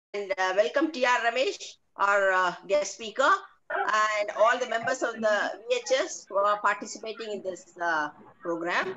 and uh, welcome TR Ramesh, our uh, guest speaker, and all the members of the VHS who are participating in this uh, program.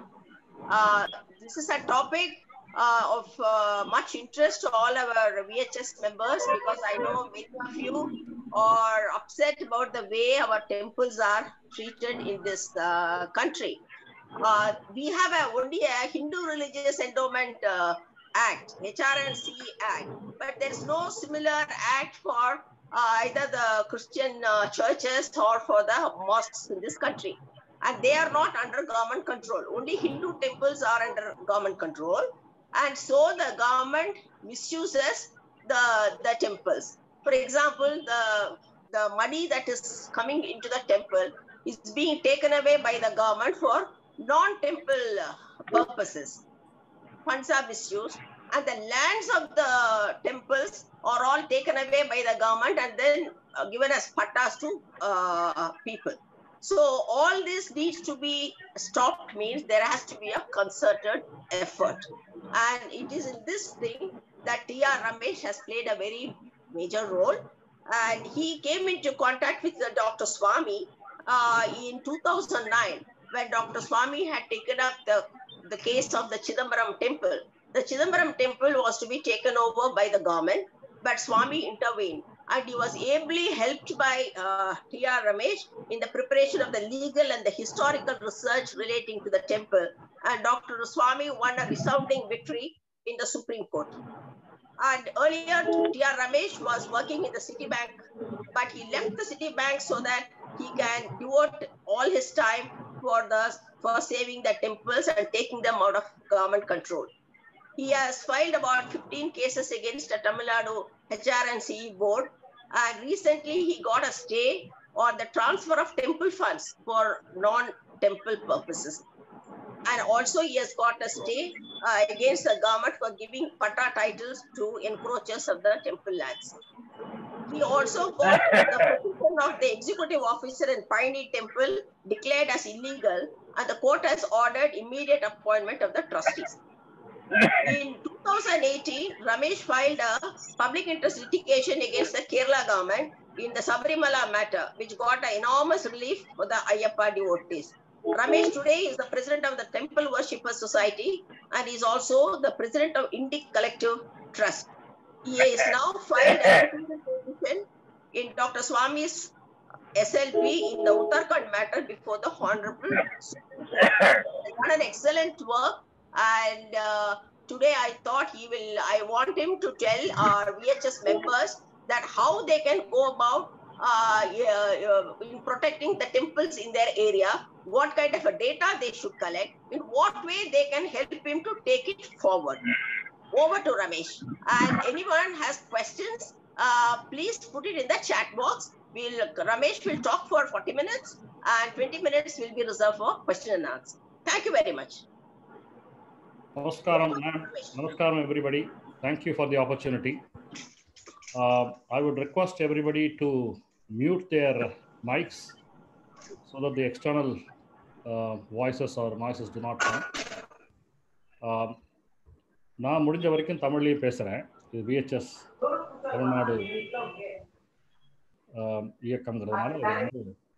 Uh, this is a topic uh, of uh, much interest to all our VHS members because I know many of you are upset about the way our temples are treated in this uh, country. Uh, we have a, only a Hindu Religious Endowment uh, Act, HRNC Act, but there's no similar act for uh, either the Christian uh, churches or for the mosques in this country. And they are not under government control. Only Hindu temples are under government control. And so the government misuses the, the temples. For example, the, the money that is coming into the temple is being taken away by the government for non-temple uh, purposes. Funds are misused and the lands of the temples are all taken away by the government and then uh, given as pattas to uh, people. So all this needs to be stopped means there has to be a concerted effort. And it is in this thing that T.R. Ramesh has played a very major role. And he came into contact with the Dr. Swami uh, in 2009 when Dr. Swami had taken up the, the case of the Chidambaram temple. The Chidambaram temple was to be taken over by the government, but Swami intervened and he was ably helped by uh, T.R. Ramesh in the preparation of the legal and the historical research relating to the temple. And Dr. Swami won a resounding victory in the Supreme Court. And earlier, T.R. Ramesh was working in the Citibank, but he left the Citibank so that he can devote all his time for the for saving the temples and taking them out of government control. He has filed about 15 cases against the Tamil Nadu HRNC board, and recently he got a stay on the transfer of temple funds for non-temple purposes. And also he has got a stay uh, against the government for giving patta titles to encroachers of the temple lands. He also got the position of the executive officer in Pioneer Temple declared as illegal, and the court has ordered immediate appointment of the trustees. In 2018, Ramesh filed a public interest litigation against the Kerala government in the Sabrimala matter, which got an enormous relief for the Ayyappa devotees. Ramesh today is the president of the Temple Worshippers Society and is also the president of Indic Collective Trust. He is now filed a petition in Dr. Swami's SLP in the Uttarakhand matter before the Honorable Supreme Court. He's done an excellent work and uh, today I thought he will, I want him to tell our VHS members that how they can go about uh, uh, in protecting the temples in their area, what kind of a data they should collect, in what way they can help him to take it forward. Over to Ramesh. And anyone has questions, uh, please put it in the chat box. We'll, Ramesh will talk for 40 minutes and 20 minutes will be reserved for question and answer. Thank you very much. Namaskaram, ma'am. Namaskaram, everybody. Thank you for the opportunity. Uh, I would request everybody to mute their mics so that the external uh, voices or noises do not come. Uh, நான் முடிஞ்ச வரைக்கும் தமிழ்லேயே பேசுகிறேன் இது VHS Tamil Nadu ஆஹ், இயக்கங்கிறதுனால இது வந்து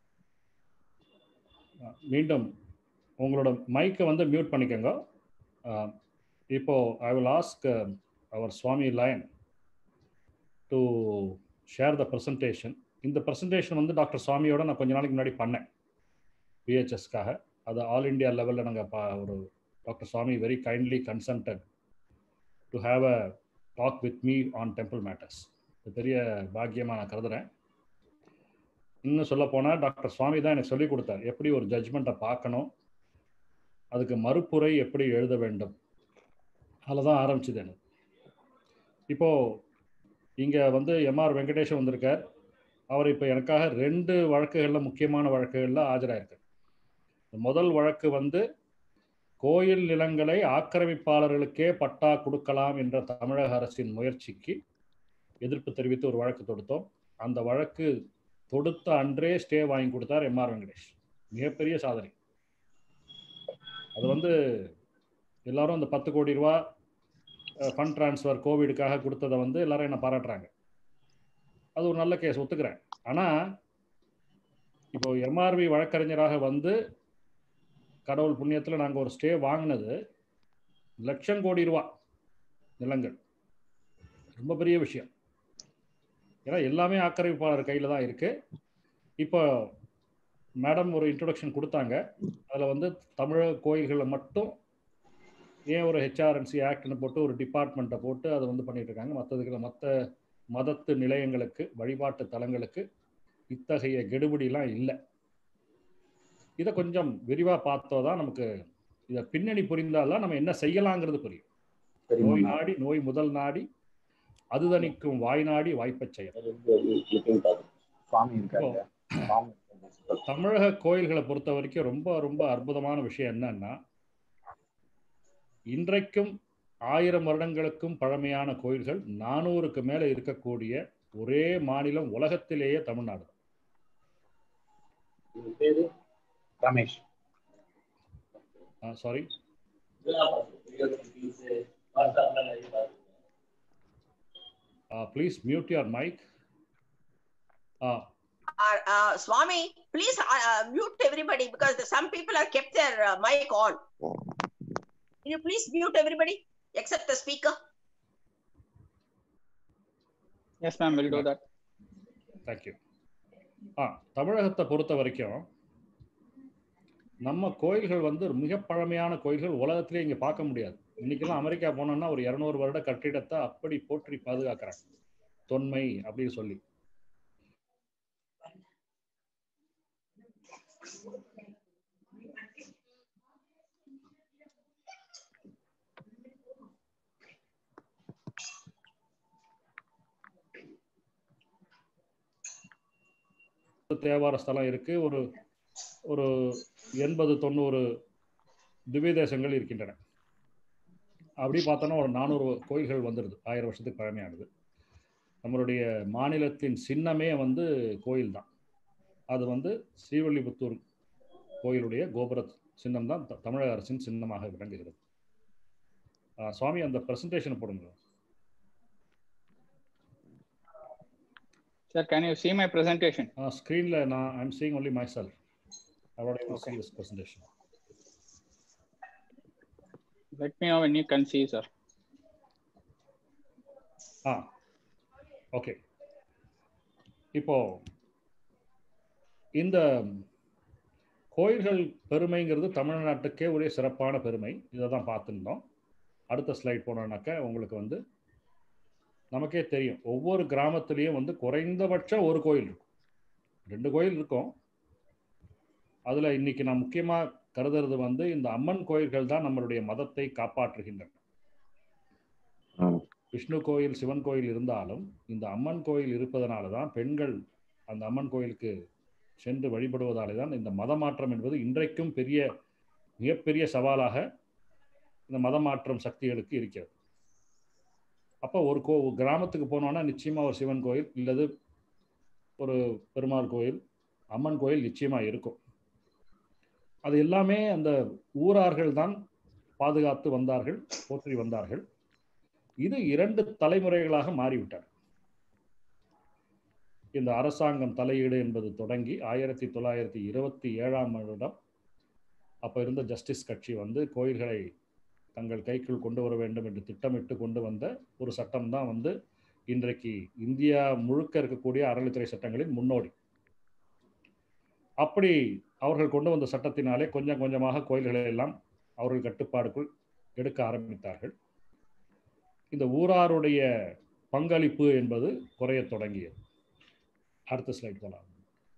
ஆஹ், மீண்டும் உங்களோட மைக்கை வந்து மியூட் பண்ணிக்கோங்க ஆஹ், இப்போ I will ask our Swami lion to share the presentation இந்த ப்ரெசன்டேஷன் வந்து டாக்டர் சுவாமியோட நான் கொஞ்ச நாளைக்கு முன்னாடி பண்ணேன் பிஹெச்எஸ்க்காக அது ஆல் இண்டியா லெவலில் நாங்கள் பா ஒரு doctor Swami very kindly consented to have a talk with me on temple matters இது பெரிய பாக்கியமாக நான் கருதுறேன் இன்னும் சொல்ல போனால் டாக்டர் சுவாமி தான் எனக்கு சொல்லிக் கொடுத்தார் எப்படி ஒரு ஜட்ஜ்மெண்ட்டை பார்க்கணும் அதுக்கு மறுப்புரை எப்படி எழுத வேண்டும் அதில் தான் ஆரம்பிச்சது எனக்கு இப்போது இங்கே வந்து எம்ஆர் வெங்கடேஷன் வந்திருக்கார் அவர் இப்போ எனக்காக ரெண்டு வழக்குகளில் முக்கியமான வழக்குகளில் ஆஜராயிருக்கார் இந்த முதல் வழக்கு வந்து கோயில் நிலங்களை ஆக்கிரமிப்பாளர்களுக்கே பட்டா கொடுக்கலாம் என்ற தமிழக அரசின் முயற்சிக்கு எதிர்ப்பு தெரிவித்து ஒரு வழக்கு தொடுத்தோம் அந்த வழக்கு தொடுத்த அன்றே ஸ்டே வாங்கி கொடுத்தார் எம்ஆர் வெங்கடேஷ் மிகப்பெரிய சாதனை அது வந்து எல்லாரும் அந்த பத்து கோடி ரூபா ஃபண்ட் ட்ரான்ஸ்ஃபர் கோவிடுக்காக கொடுத்ததை வந்து எல்லாரும் என்ன பாராட்டுறாங்க அது ஒரு நல்ல கேஸ் ஒத்துக்கிறேன் ஆனால் இப்போ எம்ஆர்வி வழக்கறிஞராக வந்து கடவுள் புண்ணியத்தில் நாங்கள் ஒரு ஸ்டே வாங்கினது லட்சம் கோடி ரூபா நிலங்கள் ரொம்ப பெரிய விஷயம் ஏன்னா எல்லாமே ஆக்கிரமிப்பாளர் கையில் தான் இருக்கு இப்போ மேடம் ஒரு இன்ட்ரொடக்ஷன் கொடுத்தாங்க அதில் வந்து தமிழக கோயில்களை மட்டும் ஏன் ஒரு ஹெச்ஆர்என்சி ஆக்ட்னு போட்டு ஒரு டிபார்ட்மெண்ட்டை போட்டு அதை வந்து பண்ணிட்டு இருக்காங்க மற்றதுக்கு மற்ற மதத்து நிலையங்களுக்கு வழிபாட்டு தலங்களுக்கு இத்தகைய கெடுபிடிலாம் இல்லை இதை கொஞ்சம் விரிவாக பார்த்தோ தான் நமக்கு இதை பின்னணி புரிந்தால்தான் நம்ம என்ன செய்யலாங்கிறது புரியும் சரிம்மா நோய் நாடி நோய் முதல் நாடி அது தணிக்கும் வாய் நாடி வாய்ப்பச் செயல் சுவாமி இருக்காங்க சுவாமி இருக்காங்க. தமிழக கோயில்களை பொறுத்த வரைக்கும் ரொம்ப ரொம்ப அற்புதமான விஷயம் என்னன்னா இன்றைக்கும் ஆயிரம் வருடங்களுக்கும் பழமையான கோயில்கள் நானூறுக்கு மேல இருக்கக்கூடிய ஒரே மாநிலம் உலகத்திலேயே தமிழ்நாடு தான். உங்க பேரு ரமேஷ் ஆ sorry please mute your mic Uh, uh, Swami, please uh, uh, mute everybody because the, some people are kept their uh, mic on. Can you please mute everybody except the speaker? Yes, ma'am, we'll do that. Thank you ஆ தமிழகத்தை பொறுத்த வரைக்கும் நம்ம கோயில்கள் வந்து மிக பழமையான கோயில்கள் உலகத்திலே இங்கே பார்க்க முடியாது இன்னைக்கெல்லாம் அமெரிக்கா போனோம்னா ஒரு இரநூறு வருட கட்டிடத்தை அப்படி போற்றி பாதுகாக்கிறாங்க தொன்மை அப்படின்னு சொல்லி தேவார ஸ்தலம் இருக்கு ஒரு ஒரு எண்பது தொண்ணூறு திவ்ய தேசங்கள் இருக்கின்றன அப்படி பார்த்தோன்னா ஒரு நானூறு கோயில்கள் வந்துடுது ஆயிரம் வருஷத்துக்கு பழமையானது நம்மளுடைய மாநிலத்தின் சின்னமே வந்து கோயில் தான் அது வந்து ஸ்ரீவல்லிபுத்தூர் கோயிலுடைய கோபுர சின்னம் தான் த- தமிழக அரசின் சின்னமாக விளங்குகிறது ஆ, சுவாமி அந்த பிரசன்டேஷனை போடுங்க Sir, can you see my presentation? ஸ்க்ரீனில் நான் I'm seeing only myself அவரோட Okay. This presentation Let me know when you can see, sir. ஆ ஓகே இப்போ இந்த கோயில்கள் பெருமைங்கிறது தமிழ்நாட்டுக்கே ஒரே சிறப்பான பெருமை இதை தான் பார்த்துருந்தோம் அடுத்த ஸ்லைட் போனோம்னாக்க உங்களுக்கு வந்து நமக்கே தெரியும் ஒவ்வொரு கிராமத்துலேயும் வந்து குறைந்தபட்சம் ஒரு கோயில் இருக்கும் ரெண்டு கோயில் இருக்கும் அதில் இன்னைக்கு நான் முக்கியமாக கருதுறது வந்து இந்த அம்மன் கோயில்கள் தான் நம்மளுடைய மதத்தை காப்பாற்றுகின்றன விஷ்ணு கோயில் சிவன் கோயில் இருந்தாலும் இந்த அம்மன் கோயில் இருப்பதனால தான் பெண்கள் அந்த அம்மன் கோயிலுக்கு சென்று வழிபடுவதாலே தான் இந்த மத மாற்றம் என்பது இன்றைக்கும் பெரிய மிகப்பெரிய சவாலாக இந்த மத மாற்றம் சக்திகளுக்கு இருக்கிறது அப்போ ஒரு கோ கிராமத்துக்கு போனோன்னா நிச்சயமாக ஒரு சிவன் கோயில் இல்லது ஒரு பெருமாள் கோயில் அம்மன் கோயில் நிச்சயமாக இருக்கும் அது எல்லாமே அந்த ஊரார்கள் தான் பாதுகாத்து வந்தார்கள் போற்றி வந்தார்கள் இது இரண்டு தலைமுறைகளாக மாறிவிட்டன இந்த அரசாங்கம் தலையீடு என்பது தொடங்கி ஆயிரத்தி தொள்ளாயிரத்தி இருபத்தி ஏழாம் வருடம் அப்போ இருந்த ஜஸ்டிஸ் கட்சி வந்து கோயில்களை தங்கள் கைக்குள் கொண்டு வர வேண்டும் என்று திட்டமிட்டு கொண்டு வந்த ஒரு சட்டம் தான் வந்து இன்றைக்கு இந்தியா முழுக்க இருக்கக்கூடிய அறநிலைத்துறை சட்டங்களின் முன்னோடி அப்படி அவர்கள் கொண்டு வந்த சட்டத்தினாலே கொஞ்சம் கொஞ்சமாக கோயில்களை எல்லாம் அவர்கள் கட்டுப்பாடுக்குள் எடுக்க ஆரம்பித்தார்கள் இந்த ஊராருடைய பங்களிப்பு என்பது குறையத் தொடங்கியது அடுத்த ஸ்லைட் போலாம்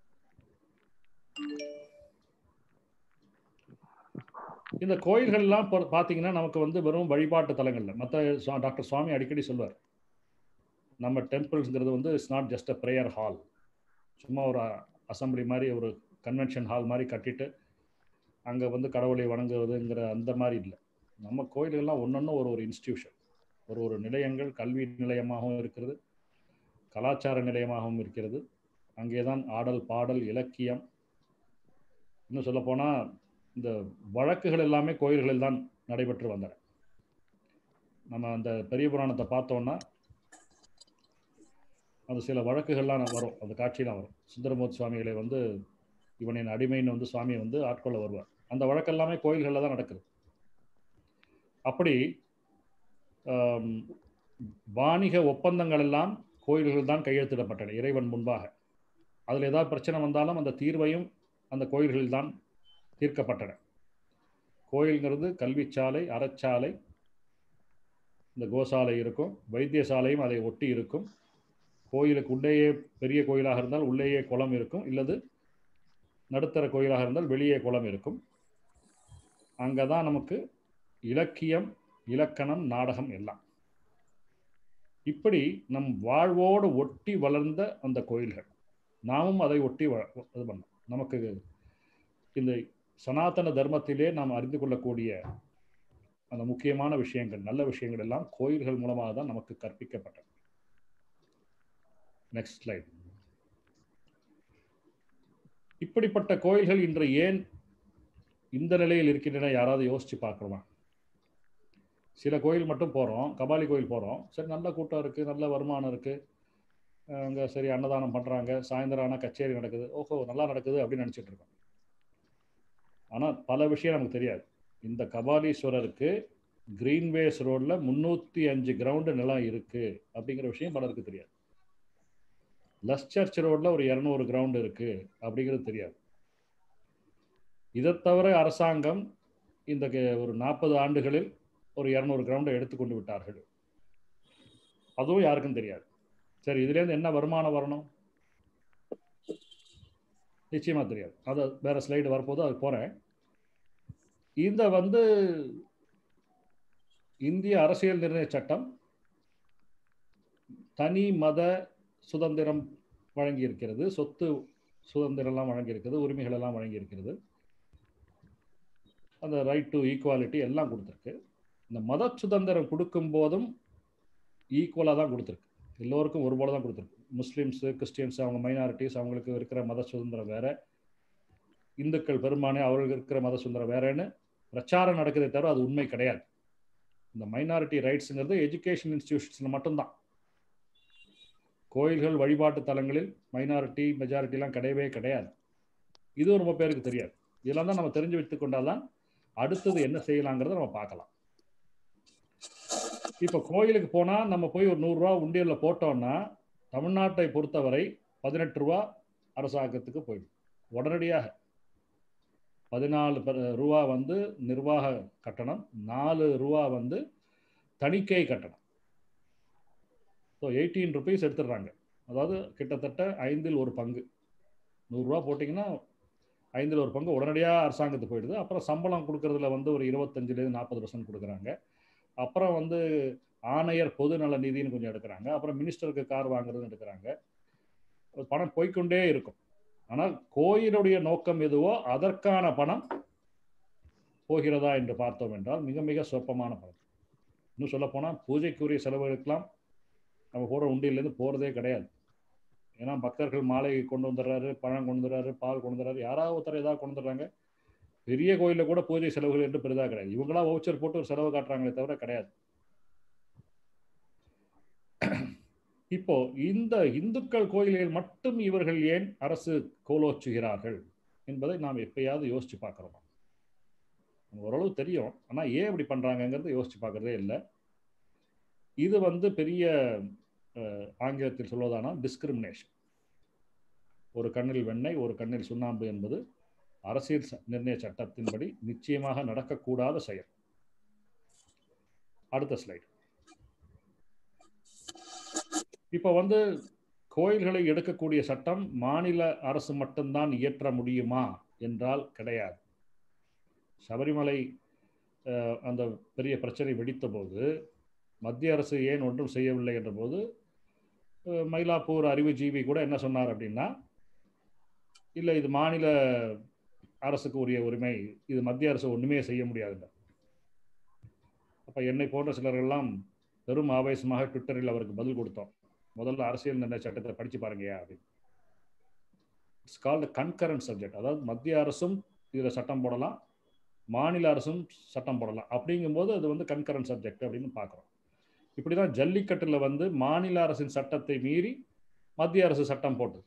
இந்த கோயில்கள் எல்லாம் பொறு- பார்த்தீங்கன்னா நமக்கு வந்து வெறும் வழிபாட்டு தலங்கள்ல மற்ற டாக்டர் சுவாமி அடிக்கடி சொல்வார் நம்ம டெம்பிள்ஸ்ங்கிறது வந்து it's not just a prayer hall சும்மா ஒரு அசம்பிளி மாதிரி ஒரு கன்வென்ஷன் ஹால் மாதிரி கட்டிட்டு அங்கே வந்து கடவுளை வணங்குவதுங்கிற அந்த மாதிரி இல்லை நம்ம கோயில்கள்லாம் ஒன்றொன்று ஒரு ஒரு இன்ஸ்டிடியூஷன் ஒரு ஒரு நிலையங்கள் கல்வி நிலையமாகவும் இருக்கிறது கலாச்சார நிலையமாகவும் இருக்கிறது அங்கே தான் ஆடல் பாடல் இலக்கியம் இன்னும் சொல்லப்போனால் இந்த வழக்குகள் எல்லாமே கோயில்களில் தான் நடைபெற்று வந்தன நம்ம அந்த பெரிய புராணத்தை பார்த்தோம்னா அந்த சில வழக்குகள்லாம் வரும் அந்த காட்சியெலாம் வரும் சுந்தரமூர்த்தி சுவாமிகளை வந்து இவனின் அடிமைன்னு வந்து சுவாமியை வந்து ஆட்கொள்ள வருவார் அந்த வழக்கெல்லாமே கோயில்களில் தான் நடக்குது அப்படி ஆம், வாணிக ஒப்பந்தங்கள் எல்லாம் கோயில்கள் தான் கையெழுத்திடப்பட்டன இறைவன் முன்பாக அதில் ஏதாவது பிரச்சனை வந்தாலும் அந்த தீர்வையும் அந்த கோயில்களில் தான் தீர்க்கப்பட்டன கோயில்ங்கிறது கல்விச்சாலை அறச்சாலை இந்த கோசாலை இருக்கும் வைத்தியசாலையும் அதை ஒட்டி இருக்கும் கோயிலுக்கு உள்ளேயே பெரிய கோயிலாக இருந்தால் உள்ளேயே குளம் இருக்கும் இல்லது நடுத்தர கோயிலாக இருந்தால் வெளியே குளம் இருக்கும் அங்கே தான் நமக்கு இலக்கியம் இலக்கணம் நாடகம் எல்லாம் இப்படி நம் வாழ்வோடு ஒட்டி வளர்ந்த அந்த கோயில்கள் நாமும் அதை ஒட்டி வ- இது பண்ணோம் நமக்கு இந்த சனாதன தர்மத்திலே நாம் அறிந்து கொள்ளக்கூடிய அந்த முக்கியமான விஷயங்கள் நல்ல விஷயங்கள் எல்லாம் கோயில்கள் மூலமாக தான் நமக்கு கற்பிக்கப்பட்டது நெக்ஸ்ட் ஸ்லைட் இப்படிப்பட்ட கோயில்கள் இன்று ஏன் இந்த நிலையில் இருக்கின்றன யாராவது யோசிச்சு பார்க்கணுமா சில கோயில் மட்டும் போகிறோம் கபாலி கோயில் போகிறோம் சரி நல்ல கூட்டம் இருக்குது நல்ல வருமானம் இருக்குது அங்கே சரி அன்னதானம் பண்ணுறாங்க சாயந்தரம் ஆனால் கச்சேரி நடக்குது ஓஹோ நல்லா நடக்குது அப்படின்னு நினச்சிட்டு இருக்கோம் ஆனால் பல விஷயம் நமக்கு தெரியாது இந்த கபாலீஸ்வரருக்கு கிரீன்வேஸ் ரோடில் முந்நூற்றி அஞ்சு கிரவுண்டு நிலம் இருக்குது அப்படிங்கிற விஷயம் பலருக்கு தெரியாது லஸ் சர்ச் ரோடில் ஒரு இரநூறு கிரவுண்டு இருக்குது அப்படிங்கிறது தெரியாது இதை தவிர அரசாங்கம் இந்த க- ஒரு நாற்பது ஆண்டுகளில் ஒரு இரநூறு கிரவுண்டை எடுத்துக்கொண்டு விட்டார்கள் அதுவும் யாருக்கும் தெரியாது சரி இதுலேருந்து என்ன வருமானம் வரணும் நிச்சயமா தெரியாது அது வேற ஸ்லைடு வரப்போது அது போறேன் இந்த வந்து இந்திய அரசியல் நிர்ணய சட்டம் தனி மத சுதந்திரம் வழங்கி இருக்கிறது சொத்து சுதந்திரம்லாம் வழங்கி இருக்கிறது உரிமைகள் எல்லாம் வழங்கி இருக்கிறது அந்த ரைட் டு ஈக்குவாலிட்டி எல்லாம் கொடுத்துருக்கு இந்த மத சுதந்திரம் கொடுக்கும் போதும் ஈக்குவலாக தான் கொடுத்துருக்கு எல்லோருக்கும் ஒரு போல தான் கொடுத்துருக்கு முஸ்லீம்ஸு கிறிஸ்டியன்ஸ் அவங்க மைனாரிட்டிஸ் அவங்களுக்கு இருக்கிற மத சுதந்திரம் வேற இந்துக்கள் பெரும்பான்மை அவர்களுக்கு இருக்கிற மத சுதந்திரம் வேறன்னு பிரச்சாரம் நடக்குதே தவிர அது உண்மை கிடையாது இந்த மைனாரிட்டி ரைட்ஸுங்கிறது எஜுகேஷன் இன்ஸ்டிடியூஷன்ஸில் மட்டும்தான் கோயில்கள் வழிபாட்டு தலங்களில் மைனாரிட்டி மெஜாரிட்டிலாம் கிடையவே கிடையாது இது ரொம்ப பேருக்கு தெரியாது இதெல்லாம் தான் நம்ம தெரிஞ்சு வைத்துக் கொண்டாதான் அடுத்தது என்ன செய்யலாங்கிறத நம்ம பார்க்கலாம் இப்போ கோயிலுக்கு போனால் நம்ம போய் ஒரு நூறுரூவா உண்டியலில் போட்டோம்னா தமிழ்நாட்டை பொறுத்தவரை பதினெட்டு ரூபா அரசாங்கத்துக்கு போயிடும் உடனடியாக பதினாலு ப- ரூபா வந்து நிர்வாக கட்டணம் நாலு ரூபா வந்து தணிக்கை கட்டணம் ஸோ எயிட்டீன் ருபீஸ் எடுத்துடுறாங்க அதாவது கிட்டத்தட்ட ஐந்தில் ஒரு பங்கு நூறுரூவா போட்டிங்கன்னா ஐந்தில் ஒரு பங்கு உடனடியாக அரசாங்கத்துக்கு போயிடுது அப்புறம் சம்பளம் கொடுக்கறதுல வந்து ஒரு இருபத்தஞ்சிலேருந்து நாற்பது பர்சன்ட் கொடுக்குறாங்க அப்புறம் வந்து ஆணையர் பொது நல நிதின்னு கொஞ்சம் எடுக்கிறாங்க அப்புறம் மினிஸ்டருக்கு கார் வாங்குறதுன்னு எடுக்கிறாங்க பணம் போய்க்கொண்டே இருக்கும் ஆனால் கோயிலுடைய நோக்கம் எதுவோ அதற்கான பணம் போகிறதா என்று பார்த்தோம் என்றால் மிக மிக சொற்பமான பணம் இன்னும் சொல்ல போனால் பூஜைக்குரிய செலவுகளுக்கெல்லாம் நம்ம போடுற உண்டியிலேருந்து போகிறதே கிடையாது ஏன்னா பக்தர்கள் மாலை கொண்டு வந்துடுறாரு பழம் கொண்டு வந்துடுறாரு பால் கொண்டு வந்துடுறாரு யாராவது ஒருத்தர் ஏதாவது கொண்டு வந்துடுறாங்க பெரிய கோயிலில் கூட பூஜை செலவுகள் என்று பெரிதாக கிடையாது இவங்களா வவுச்சர் போட்டு ஒரு செலவு காட்டுறாங்களே தவிர கிடையாது இப்போ இந்த இந்துக்கள் கோயில்களில் மட்டும் இவர்கள் ஏன் அரசு கோலோச்சுகிறார்கள் என்பதை நாம் எப்பயாவது யோசிச்சு பார்க்குறோம் ஓரளவு தெரியும் ஆனால் ஏன் இப்படி பண்ணுறாங்கங்கிறத யோசிச்சு பார்க்குறதே இல்லை இது வந்து பெரிய அஹ், ஆங்கிலத்தில் சொல்வதானால் டிஸ்கிரிமினேஷன் ஒரு கண்ணில் வெண்ணெய் ஒரு கண்ணில் சுண்ணாம்பு என்பது அரசியல் ச- நிர்ணய சட்டத்தின்படி நிச்சயமாக நடக்கக்கூடாத செயல் அடுத்த ஸ்லைடு இப்போ வந்து கோயில்களை எடுக்கக்கூடிய சட்டம் மாநில அரசு மட்டும்தான் இயற்ற முடியுமா என்றால் கிடையாது சபரிமலை அஹ், அந்த பெரிய பிரச்சனை வெடித்த போது மத்திய அரசு ஏன் ஒன்றும் செய்யவில்லை என்ற போது அஹ், மயிலாப்பூர் அறிவுஜீவி கூட என்ன சொன்னார் அப்படின்னா இல்லை இது மாநில அரசுக்கு உரிய உரிமை இது மத்திய அரசு ஒன்றுமே செய்ய முடியாதுன்ற அப்போ என்னை போன்ற சிலர்கள்லாம் பெரும் ஆவேசமாக ட்விட்டரில் அவருக்கு பதில் கொடுத்தோம் முதல்ல அரசியல் நிர்ணய சட்டத்தை படிச்சு பாருங்கயா அப்படின்னு இட்ஸ் கால்டு கன்கரண்ட் சப்ஜெக்ட் அதாவது மத்திய அரசும் இதில் சட்டம் போடலாம் மாநில அரசும் சட்டம் போடலாம் அப்படிங்கும்போது அது வந்து கன்கரண்ட் சப்ஜெக்ட் அப்படின்னு பார்க்குறோம் இப்படிதான் ஜல்லிக்கட்டுல வந்து மாநில அரசின் சட்டத்தை மீறி மத்திய அரசு சட்டம் போட்டது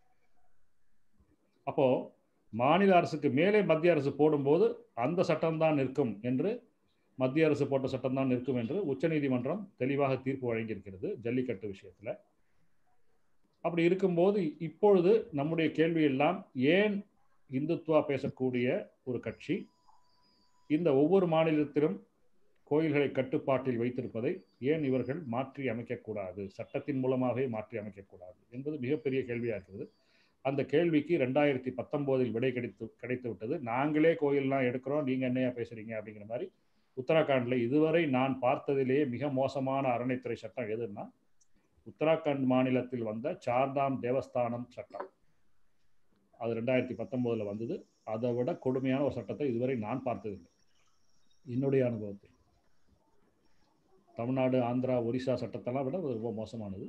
அப்போ மாநில அரசுக்கு மேலே மத்திய அரசு போடும்போது அந்த சட்டம் தான் நிற்கும் என்று மத்திய அரசு போட்ட சட்டம் தான் நிற்கும் என்று உச்சநீதிமன்றம் தெளிவாக தீர்ப்பு வழங்கியிருக்கிறது ஜல்லிக்கட்டு விஷயத்துல அப்படி இருக்கும்போது இப்பொழுது நம்முடைய கேள்வி எல்லாம் ஏன் இந்துத்துவா பேசக்கூடிய ஒரு கட்சி இந்த ஒவ்வொரு மாநிலத்திலும் கோயில்களை கட்டுப்பாட்டில் வைத்திருப்பதை ஏன் இவர்கள் மாற்றி அமைக்கக்கூடாது சட்டத்தின் மூலமாகவே மாற்றி அமைக்கக்கூடாது என்பது மிகப்பெரிய கேள்வியாக இருக்கிறது அந்த கேள்விக்கு ரெண்டாயிரத்தி பத்தொம்போதில் விடை கிடைத்து கிடைத்து விட்டது நாங்களே கோயில்லாம் எடுக்கிறோம் நீங்க என்னையா பேசுறீங்க அப்படிங்கிற மாதிரி உத்தராகண்ட்ல இதுவரை நான் பார்த்ததிலேயே மிக மோசமான அறநிலைத்துறை சட்டம் எதுன்னா உத்தராகண்ட் மாநிலத்தில் வந்த சார்தாம் தேவஸ்தானம் சட்டம் அது ரெண்டாயிரத்தி பத்தொன்பதுல வந்தது அதை விட கொடுமையான ஒரு சட்டத்தை இதுவரை நான் பார்த்ததில்லை என்னுடைய அனுபவத்தில் தமிழ்நாடு ஆந்திரா ஒரிசா சட்டத்தெல்லாம் விட அது ரொம்ப மோசமானது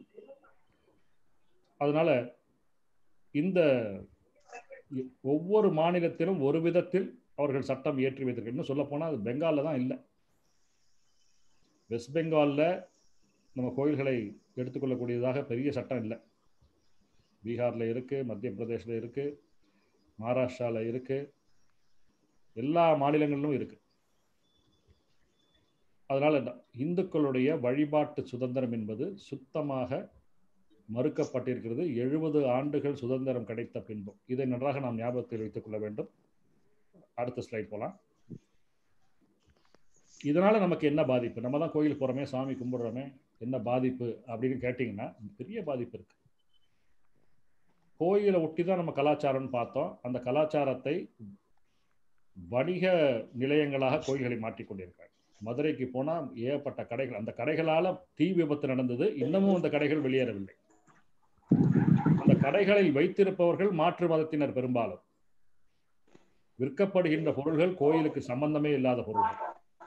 அதனால இந்த ஒவ்வொரு மாநிலத்திலும் ஒரு விதத்தில் அவர்கள் சட்டம் இயற்றி வைத்திருக்க இன்னும் சொல்ல போனால் அது பெங்காலில் தான் இல்லை வெஸ்ட் பெங்காலில் நம்ம கோயில்களை எடுத்துக்கொள்ளக்கூடியதாக பெரிய சட்டம் இல்லை பீகாரில் இருக்குது மத்திய பிரதேசில் இருக்குது மகாராஷ்டிராவில் இருக்குது எல்லா மாநிலங்களிலும் இருக்குது அதனால் இந்துக்களுடைய வழிபாட்டு சுதந்திரம் என்பது சுத்தமாக மறுக்கப்பட்டிருக்கிறது எழுபது ஆண்டுகள் சுதந்திரம் கிடைத்த பின்பும் இதை நன்றாக நாம் ஞாபகத்தில் வைத்துக் கொள்ள வேண்டும் அடுத்த ஸ்லைட் போகலாம் இதனால நமக்கு என்ன பாதிப்பு நம்ம தான் கோயிலுக்கு போகிறோமே சாமி கும்பிடுறோமே என்ன பாதிப்பு அப்படின்னு கேட்டிங்கன்னா பெரிய பாதிப்பு இருக்கு கோயிலை ஒட்டி தான் நம்ம கலாச்சாரம்னு பார்த்தோம் அந்த கலாச்சாரத்தை வணிக நிலையங்களாக கோயில்களை மாற்றிக்கொண்டிருக்காங்க மதுரைக்கு போனால் ஏகப்பட்ட கடைகள் அந்த கடைகளால் தீ விபத்து நடந்தது இன்னமும் அந்த கடைகள் வெளியேறவில்லை அந்த கடைகளில் வைத்திருப்பவர்கள் மாற்று மதத்தினர் பெரும்பாலும் விற்கப்படுகின்ற பொருள்கள் கோயிலுக்கு சம்பந்தமே இல்லாத பொருள்கள்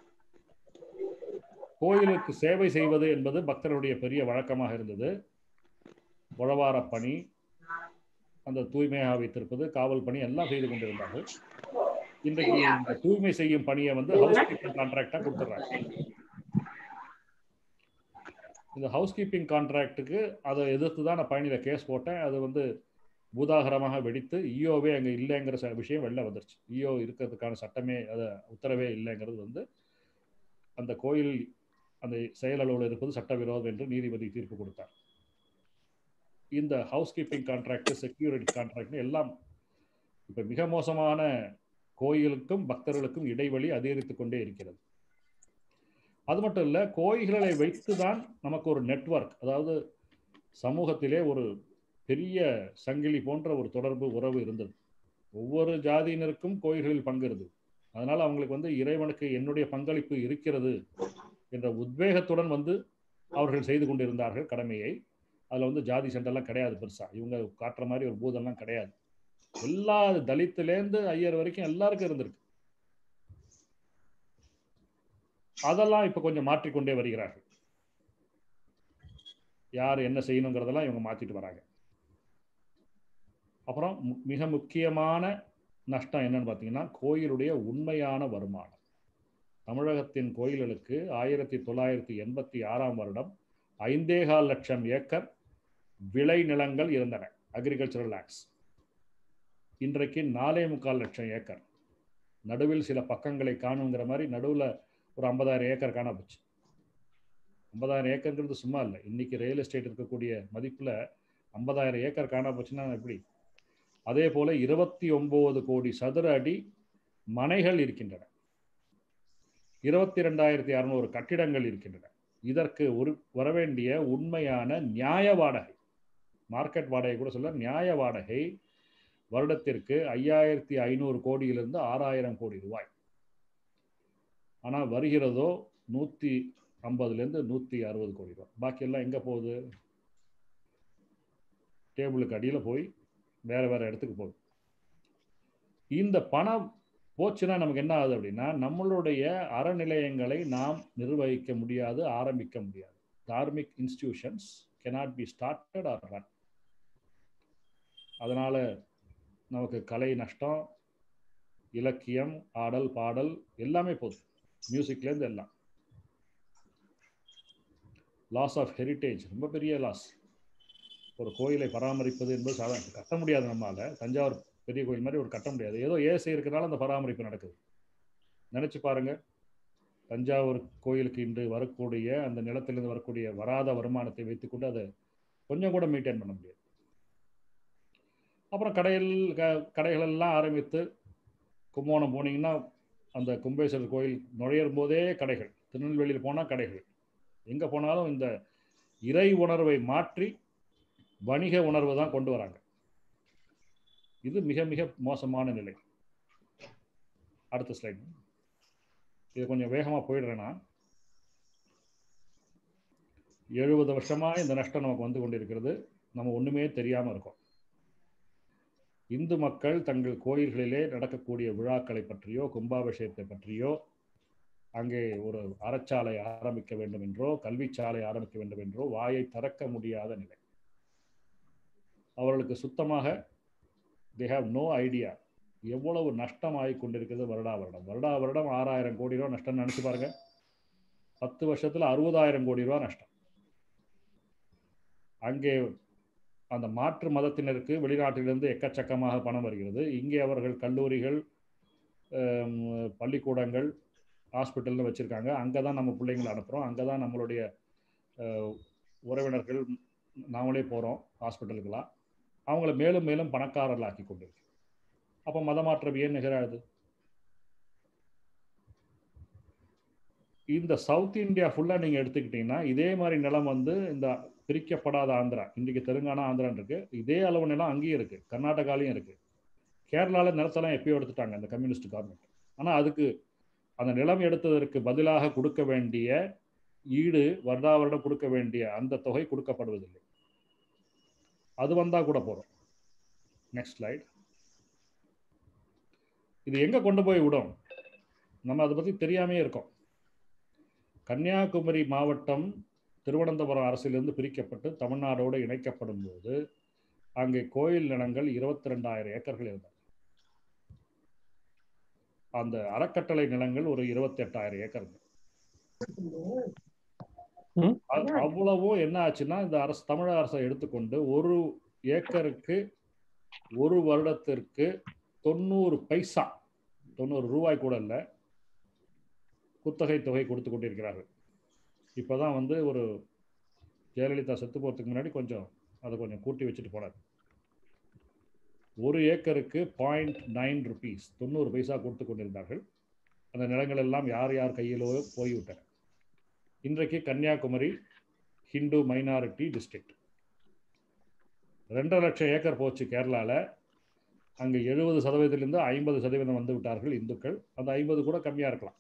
கோயிலுக்கு சேவை செய்வது என்பது பக்தர்களுடைய பெரிய வழக்கமாக இருந்தது உழவார பணி அந்த தூய்மையாக வைத்திருப்பது காவல் பணி எல்லாம் செய்து கொண்டிருந்தார்கள் இன்றைக்கு இந்த தூய்மை செய்யும் பணியை வந்து ஹவுஸ் கீப்பிங் கான்ட்ராக்டா கொடுத்துட்றாங்க இந்த ஹவுஸ் கீப்பிங் கான்ட்ராக்டுக்கு அதை எதிர்த்து தான் நான் பயணியில் கேஸ் போட்டேன் அது வந்து பூதாகரமாக வெடித்து இஓவே அங்கே இல்லைங்கிற விஷயம் வெளில வந்துருச்சு இஓ இருக்கிறதுக்கான சட்டமே அதை உத்தரவே இல்லைங்கிறது வந்து அந்த கோயில் அந்த செயல் அலுவலர் இருப்பது சட்டவிரோதம் என்று நீதிபதி தீர்ப்பு கொடுத்தார் இந்த housekeeping contract security contract எல்லாம் இப்போ மிக மோசமான கோயிலுக்கும் பக்தர்களுக்கும் இடைவெளி அதிகரித்து கொண்டே இருக்கிறது அது மட்டும் இல்லை கோயில்களை வைத்து தான் நமக்கு ஒரு நெட்ஒர்க் அதாவது சமூகத்திலே ஒரு பெரிய சங்கிலி போன்ற ஒரு தொடர்பு உறவு இருந்தது ஒவ்வொரு ஜாதியினருக்கும் கோயில்களில் பங்கு இருந்தது அதனால அவங்களுக்கு வந்து இறைவனுக்கு என்னுடைய பங்களிப்பு இருக்கிறது என்ற உத்வேகத்துடன் வந்து அவர்கள் செய்து கொண்டிருந்தார்கள் கடமையை அதில் வந்து ஜாதி சண்டெல்லாம் கிடையாது பெருசா இவங்க காட்டுற மாதிரி ஒரு பூதம்லாம் கிடையாது எல்லா தலித்துலேருந்து ஐயர் வரைக்கும் எல்லாருக்கும் இருந்திருக்கு அதெல்லாம் இப்போ கொஞ்சம் மாற்றிக்கொண்டே வருகிறார்கள் யார் என்ன செய்யணுங்கிறதெல்லாம் இவங்க மாற்றிட்டு வராங்க அப்புறம் மிக முக்கியமான நஷ்டம் என்னன்னு பார்த்தீங்கன்னா கோயிலுடைய உண்மையான வருமானம் தமிழகத்தின் கோயில்களுக்கு ஆயிரத்தி தொள்ளாயிரத்தி எண்பத்தி ஆறாம் வருடம் ஐந்தேகால் லட்சம் ஏக்கர் விளை நிலங்கள் இருந்தன அக்ரிகல்ச்சரல் லேண்ட்ஸ் இன்றைக்கு நாலே முக்கால் லட்சம் ஏக்கர் நடுவில் சில பக்கங்களை காணுங்கிற மாதிரி நடுவில் ஒரு ஐம்பதாயிரம் ஏக்கர் காண போச்சு ஐம்பதாயிரம் ஏக்கர்ங்கிறது சும்மா இல்லை இன்னைக்கு ரியல் எஸ்டேட் இருக்கக்கூடிய மதிப்பில் ஐம்பதாயிரம் ஏக்கர் காண போச்சுன்னா எப்படி அதே போல இருபத்தி ஒன்பது கோடி சதுர அடி மனைகள் இருக்கின்றன இருபத்தி ரெண்டாயிரத்தி அறுநூறு கட்டிடங்கள் இருக்கின்றன இதற்கு ஒரு வரவேண்டிய உண்மையான நியாய வாடகை மார்க்கெட் வாடகை கூட சொல்ல நியாய வாடகை வருடத்திற்கு ஐயாயிரத்தி ஐநூறு கோடியிலிருந்து ஆறாயிரம் கோடி ரூபாய் ஆனால் வருகிறதோ நூற்றி ஐம்பதுலேருந்து நூற்றி அறுபது கோடி ரூபாய் பாக்கியெல்லாம் எங்கே போகுது டேபிளுக்கு அடியில் போய் வேற வேற இடத்துக்கு போகுது இந்த பணம் போச்சுன்னா நமக்கு என்ன ஆகுது அப்படின்னா நம்மளுடைய அறநிலையங்களை நாம் நிர்வகிக்க முடியாது ஆரம்பிக்க முடியாது dharmic institutions cannot be started or run அதனால நமக்கு கலை நஷ்டம் இலக்கியம் ஆடல் பாடல் எல்லாமே போகுது மியூசிக்லேருந்து எல்லாம் லாஸ் ஆஃப் ஹெரிட்டேஜ் ரொம்ப பெரிய லாஸ் ஒரு கோயிலை பராமரிப்பது என்பது சாதாரண கட்ட முடியாது நம்மால தஞ்சாவூர் பெரிய கோயில் மாதிரி ஒரு கட்ட முடியாது ஏதோ ஏசை இருக்கிறனால அந்த பராமரிப்பு நடக்குது நினைச்சு பாருங்க தஞ்சாவூர் கோயிலுக்கு இன்று வரக்கூடிய அந்த நிலத்திலிருந்து வரக்கூடிய வராத வருமானத்தை வைத்துக்கொண்டு அதை கொஞ்சம் கூட மெயின்டைன் பண்ண முடியாது அப்புறம் கடையில் க கடைகள் எல்லாம் ஆரம்பித்து கும்போணம் போனீங்கன்னா அந்த கும்பேஸ்வரர் கோயில் நுழையும் போதே கடைகள் திருநெல்வேலியில் போனால் கடைகள் எங்கே போனாலும் இந்த இறை உணர்வை மாற்றி வணிக உணர்வு தான் கொண்டு வராங்க இது மிக மிக மோசமான நிலை அடுத்த ஸ்லைட் இது கொஞ்சம் வேகமாக போயிடுறேன்னா எழுபது வருஷமா இந்த நஷ்டம் நமக்கு வந்து கொண்டிருக்கிறது நம்ம ஒண்ணுமே தெரியாம இருக்கோம் இந்து மக்கள் தங்கள் கோயில்களிலே நடக்கக்கூடிய விழாக்களை பற்றியோ கும்பாபிஷேகத்தை பற்றியோ அங்கே ஒரு அறச்சாலை ஆரம்பிக்க வேண்டும் என்றோ கல்விச்சாலை ஆரம்பிக்க வேண்டும் என்றோ வாயை திறக்க முடியாத நிலை அவர்களுக்கு சுத்தமாக தே ஹாவ் நோ ஐடியா எவ்வளவு நஷ்டம் ஆகி கொண்டிருக்கிறது வருடா வருடம் வருடா வருடம் ஆறாயிரம் கோடி ரூபா நஷ்டம் நினைச்சு பாருங்க பத்து வருஷத்துல அறுபதாயிரம் கோடி ரூபா நஷ்டம் அங்கே அந்த மாற்று மதத்தினருக்கு வெளிநாட்டிலிருந்து எக்கச்சக்கமாக பணம் வருகிறது இங்கே அவர்கள் கல்லூரிகள் பள்ளிக்கூடங்கள் ஹாஸ்பிட்டல்னு வச்சுருக்காங்க அங்கே தான் நம்ம பிள்ளைங்களை அனுப்புகிறோம் அங்கே தான் நம்மளுடைய உறவினர்கள் நாமளே போகிறோம் ஹாஸ்பிட்டலுக்கெல்லாம் அவங்கள மேலும் மேலும் பணக்காரர்கள் ஆக்கி கொண்டிருக்கு அப்போ மதமாற்றம் ஏன் நிகழாது இந்த சவுத் இந்தியா ஃபுல்லாக நீங்கள் எடுத்துக்கிட்டிங்கன்னா இதே மாதிரி நிலம் வந்து இந்த பிரிக்கப்படாத ஆந்திரா இன்றைக்கு தெலுங்கானா ஆந்திரான் இருக்கு இதே அளவு நிலம் அங்கேயும் இருக்கு கர்நாடகாலையும் இருக்கு கேரளாவில் நிலத்தெல்லாம் எப்பயோ எடுத்துட்டாங்க அந்த கம்யூனிஸ்ட் கவர்மெண்ட் ஆனால் அதுக்கு அந்த நிலம் எடுத்ததற்கு பதிலாக கொடுக்க வேண்டிய ஈடு வருடா வருடம் கொடுக்க வேண்டிய அந்த தொகை கொடுக்கப்படுவதில்லை அது வந்தால் கூட போகிறோம் நெக்ஸ்ட் ஸ்லைட் இது எங்கே கொண்டு போய் விடும் நம்ம அதை பற்றி தெரியாமே இருக்கோம் கன்னியாகுமரி மாவட்டம் திருவனந்தபுரம் அரசிலிருந்து பிரிக்கப்பட்டு தமிழ்நாடோடு இணைக்கப்படும் போது அங்கே கோயில் நிலங்கள் இருபத்தி ரெண்டாயிரம் ஏக்கர்கள் இருந்தது அந்த அறக்கட்டளை நிலங்கள் ஒரு இருபத்தி எட்டாயிரம் ஏக்கர் அவ்வளவும் என்ன ஆச்சுன்னா இந்த அரசு தமிழக அரசை எடுத்துக்கொண்டு ஒரு ஏக்கருக்கு ஒரு வருடத்திற்கு தொண்ணூறு பைசா தொண்ணூறு ரூபாய் கூட இல்லை குத்தகை தொகை கொடுத்து கொண்டிருக்கிறார்கள் இப்போதான் வந்து ஒரு ஜெயலலிதா செத்து போகிறதுக்கு முன்னாடி கொஞ்சம் அதை கொஞ்சம் கூட்டி வச்சுட்டு போனார் ஒரு ஏக்கருக்கு பாயிண்ட் நைன் ருபீஸ் தொண்ணூறு பைசா கொடுத்து கொண்டிருந்தார்கள் அந்த நிலங்கள் எல்லாம் யார் யார் கையிலோ போய்விட்டன இன்றைக்கு கன்னியாகுமரி ஹிந்து மைனாரிட்டி டிஸ்ட்ரிக்ட் ரெண்டரை லட்சம் ஏக்கர் போச்சு கேரளாவில் அங்கே எழுபது சதவீதத்திலிருந்து ஐம்பது சதவீதம் வந்து விட்டார்கள் இந்துக்கள் அந்த ஐம்பது கூட கம்மியாக இருக்கலாம்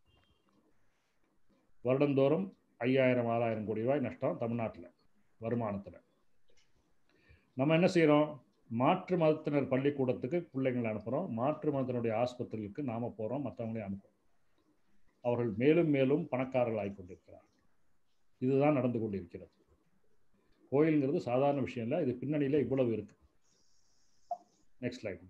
வருடந்தோறும் ஐயாயிரம் ஆறாயிரம் கோடி ரூபாய் நஷ்டம் தமிழ்நாட்டில் வருமானத்தில் நம்ம என்ன செய்கிறோம் மாற்று மதத்தினர் பள்ளிக்கூடத்துக்கு பிள்ளைங்களை அனுப்புகிறோம் மாற்று மதத்தினுடைய ஆஸ்பத்திரிகளுக்கு நாம் போகிறோம் மற்றவங்களையும் அனுப்புகிறோம் அவர்கள் மேலும் மேலும் பணக்காரர்கள் ஆகி கொண்டிருக்கிறார் இதுதான் நடந்து கொண்டிருக்கிறது கோயிலுங்கிறது சாதாரண விஷயம் இல்லை இது பின்னணியில் இவ்வளவு இருக்கு நெக்ஸ்ட் லைட்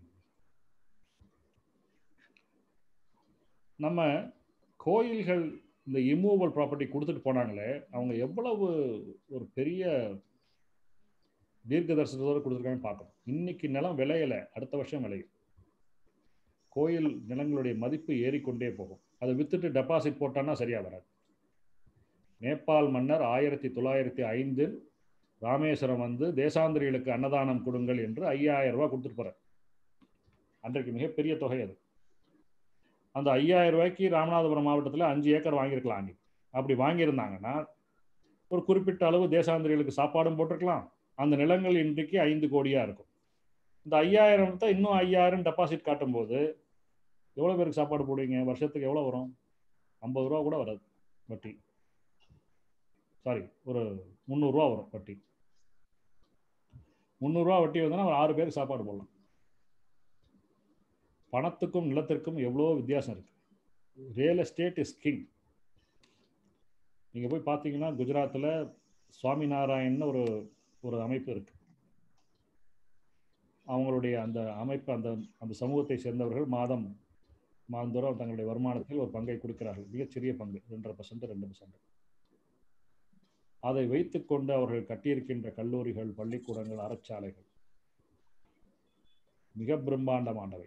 நம்ம கோயில்கள் இந்த இம்மூவல் ப்ராப்பர்ட்டி கொடுத்துட்டு போனாங்களே அவங்க எவ்வளவு ஒரு பெரிய தீர்க்க தரிசனத்தோடு கொடுத்துருக்காங்கன்னு பார்க்கணும் இன்னைக்கு நிலம் விளையல அடுத்த வருஷம் விளையும் கோயில் நிலங்களுடைய மதிப்பு ஏறிக்கொண்டே போகும் அதை வித்துட்டு டெபாசிட் போட்டான்னா சரியா வராது நேபாள் மன்னர் ஆயிரத்தி தொள்ளாயிரத்தி ஐந்தில் ராமேஸ்வரம் வந்து தேசாந்திரிகளுக்கு அன்னதானம் கொடுங்கள் என்று ஐயாயிரம் ரூபாய் கொடுத்துட்டு போறார் அன்றைக்கு மிகப்பெரிய தொகை அது அந்த ஐயாயிரம் ரூபாய்க்கு ராமநாதபுரம் மாவட்டத்தில் அஞ்சு ஏக்கர் வாங்கியிருக்கலாம் அன்னைக்கு அப்படி வாங்கியிருந்தாங்கன்னா ஒரு குறிப்பிட்ட அளவு தேசாந்திரிகளுக்கு சாப்பாடும் போட்டிருக்கலாம் அந்த நிலங்கள் இன்றைக்கு ஐந்து கோடியாக இருக்கும் இந்த ஐயாயிரம் தான் இன்னும் ஐயாயிரம் டெபாசிட் காட்டும்போது எவ்வளோ பேருக்கு சாப்பாடு போடுவீங்க வருஷத்துக்கு எவ்வளோ வரும் ஐம்பது ரூபா கூட வராது வட்டி சாரி ஒரு முந்நூறுரூவா வரும் வட்டி முந்நூறுரூவா வட்டி வந்தோன்னா ஒரு ஆறு பேருக்கு சாப்பாடு போடலாம் பணத்துக்கும் நிலத்திற்கும் எவ்வளோ வித்தியாசம் இருக்கு ரியல் எஸ்டேட் இஸ் கிங் நீங்கள் போய் பார்த்தீங்கன்னா குஜராத்தில் சுவாமிநாராயண் ஒரு ஒரு அமைப்பு இருக்கு அவங்களுடைய அந்த அமைப்பு அந்த அந்த சமூகத்தை சேர்ந்தவர்கள் மாதம் மாதந்தோறும் தங்களுடைய வருமானத்தில் ஒரு பங்கை கொடுக்கிறார்கள் மிகச்சிறிய பங்கு ரெண்டரை பர்சன்ட் ரெண்டு பர்சன்ட் அதை வைத்துக்கொண்டு அவர்கள் கட்டியிருக்கின்ற கல்லூரிகள் பள்ளிக்கூடங்கள் அறச்சாலைகள் மிக பிரம்மாண்டமானவை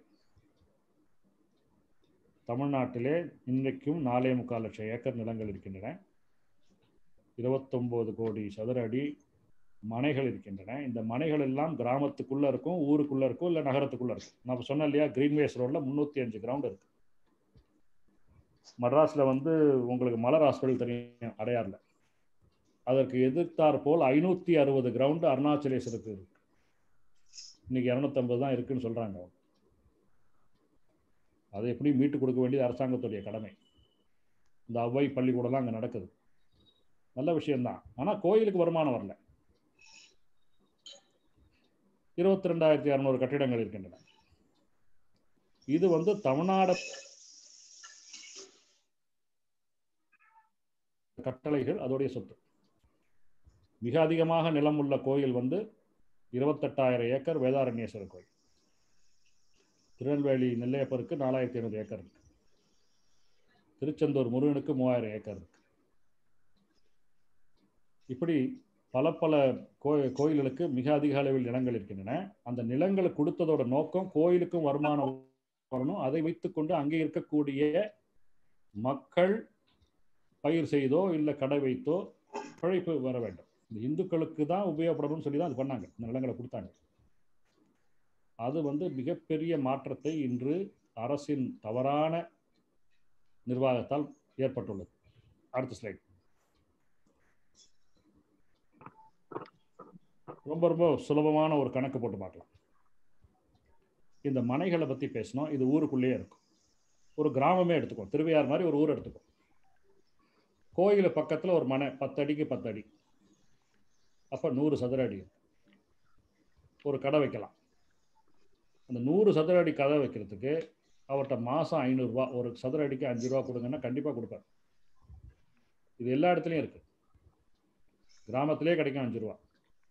தமிழ்நாட்டிலே இன்றைக்கும் நாலே முக்கால் லட்சம் ஏக்கர் நிலங்கள் இருக்கின்றன இருபத்தொம்போது கோடி சதுர அடி மனைகள் இருக்கின்றன இந்த மனைகள் எல்லாம் கிராமத்துக்குள்ள இருக்கும் ஊருக்குள்ள இருக்கும் இல்லை நகரத்துக்குள்ள இருக்கும் நான் சொன்னேன் இல்லையா கிரீன்வேஸ் ரோட்ல முந்நூற்றி அஞ்சு கிரவுண்ட் இருக்கு மட்ராஸ்ல வந்து உங்களுக்கு மலர் ஹாஸ்பிட்டல் தெரியும் அடையாறுல அதற்கு எதிர்த்தாற் போல் ஐநூற்றி அறுபது கிரவுண்டு அருணாச்சலேஸ்வருக்கு இருக்கு இன்னைக்கு இரநூத்தம்பது தான் இருக்குன்னு சொல்றாங்க அவங்க அதை எப்படி மீட்டு கொடுக்க வேண்டியது அரசாங்கத்துடைய கடமை இந்த அவ்வை பள்ளிக்கூடம்லாம் அங்கே நடக்குது நல்ல விஷயம்தான் ஆனால் கோயிலுக்கு வருமானம் வரல இருபத்தி ரெண்டாயிரத்தி இரநூறு கட்டிடங்கள் இருக்கின்றன இது வந்து தமிழ்நாடு கட்டளைகள் அதோடைய சொத்து மிக அதிகமாக நிலம் உள்ள கோயில் வந்து இருபத்தெட்டாயிரம் ஏக்கர் வேதாரண்யேஸ்வரர் கோயில் திருநெல்வேலி நெல்லையப்பருக்கு நாலாயிரத்தி ஐநூறு ஏக்கர் இருக்கு திருச்செந்தூர் முருகனுக்கு மூவாயிரம் ஏக்கர் இருக்கு இப்படி பல பல கோ கோயில்களுக்கு மிக அதிக அளவில் நிலங்கள் இருக்கின்றன அந்த நிலங்களை கொடுத்ததோட நோக்கம் கோயிலுக்கும் வருமானம் வரணும் அதை வைத்துக்கொண்டு அங்கே இருக்கக்கூடிய மக்கள் பயிர் செய்தோ இல்லை கடை வைத்தோ பிழைப்பு வர வேண்டும் இந்த இந்துக்களுக்கு தான் உபயோகப்படணும்னு சொல்லி தான் அது பண்ணாங்க இந்த நிலங்களை கொடுத்தாங்க அது வந்து மிகப்பெரிய மாற்றத்தை இன்று அரசின் தவறான நிர்வாகத்தால் ஏற்பட்டுள்ளது அடுத்த ஸ்லைட் ரொம்ப ரொம்ப சுலபமான ஒரு கணக்கு போட்டு பார்க்கலாம் இந்த மனைகளை பற்றி பேசணும் இது ஊருக்குள்ளேயே இருக்கும் ஒரு கிராமமே எடுத்துக்கோ திருவையார் மாதிரி ஒரு ஊர் எடுத்துக்கோ கோயில் பக்கத்தில் ஒரு மனை பத்தடிக்கு பத்தடி அப்போ நூறு சதுர அடி ஒரு கடை வைக்கலாம் அந்த நூறு சதுர அடி கடை வைக்கிறதுக்கு அவர்கிட்ட மாதம் ஐநூறுரூவா ஒரு சதுர அடிக்கு அஞ்சு ரூபா கொடுங்கன்னா கண்டிப்பாக கொடுப்பார் இது எல்லா இடத்துலையும் இருக்குது கிராமத்திலே கிடைக்கும் அஞ்சு ரூபா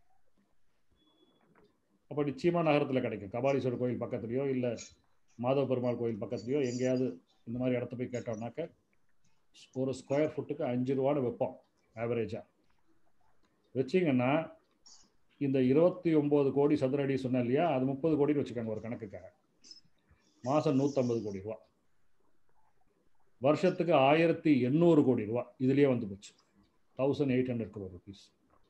அப்போ நிச்சயமாக நகரத்தில் கிடைக்கும் கபாலீஸ்வரர் கோயில் பக்கத்துலேயோ இல்லை மாதவ பெருமாள் கோயில் பக்கத்துலேயோ எங்கேயாவது இந்த மாதிரி இடத்த போய் கேட்டோம்னாக்க ஒரு ஸ்கொயர் ஃபுட்டுக்கு அஞ்சு ரூபான்னு வைப்போம் ஆவரேஜாக வச்சிங்கன்னா இந்த இருபத்தி ஒம்பது கோடி சதுர அடி சொன்னேன் இல்லையா அது முப்பது கோடின்னு வச்சுக்கோங்க ஒரு கணக்குக்காக மாதம் நூற்றம்பது கோடி ரூபா வருஷத்துக்கு ஆயிரத்தி எண்ணூறு கோடி ரூபா இதுலேயே வந்து போச்சு thousand eight hundred crore rupees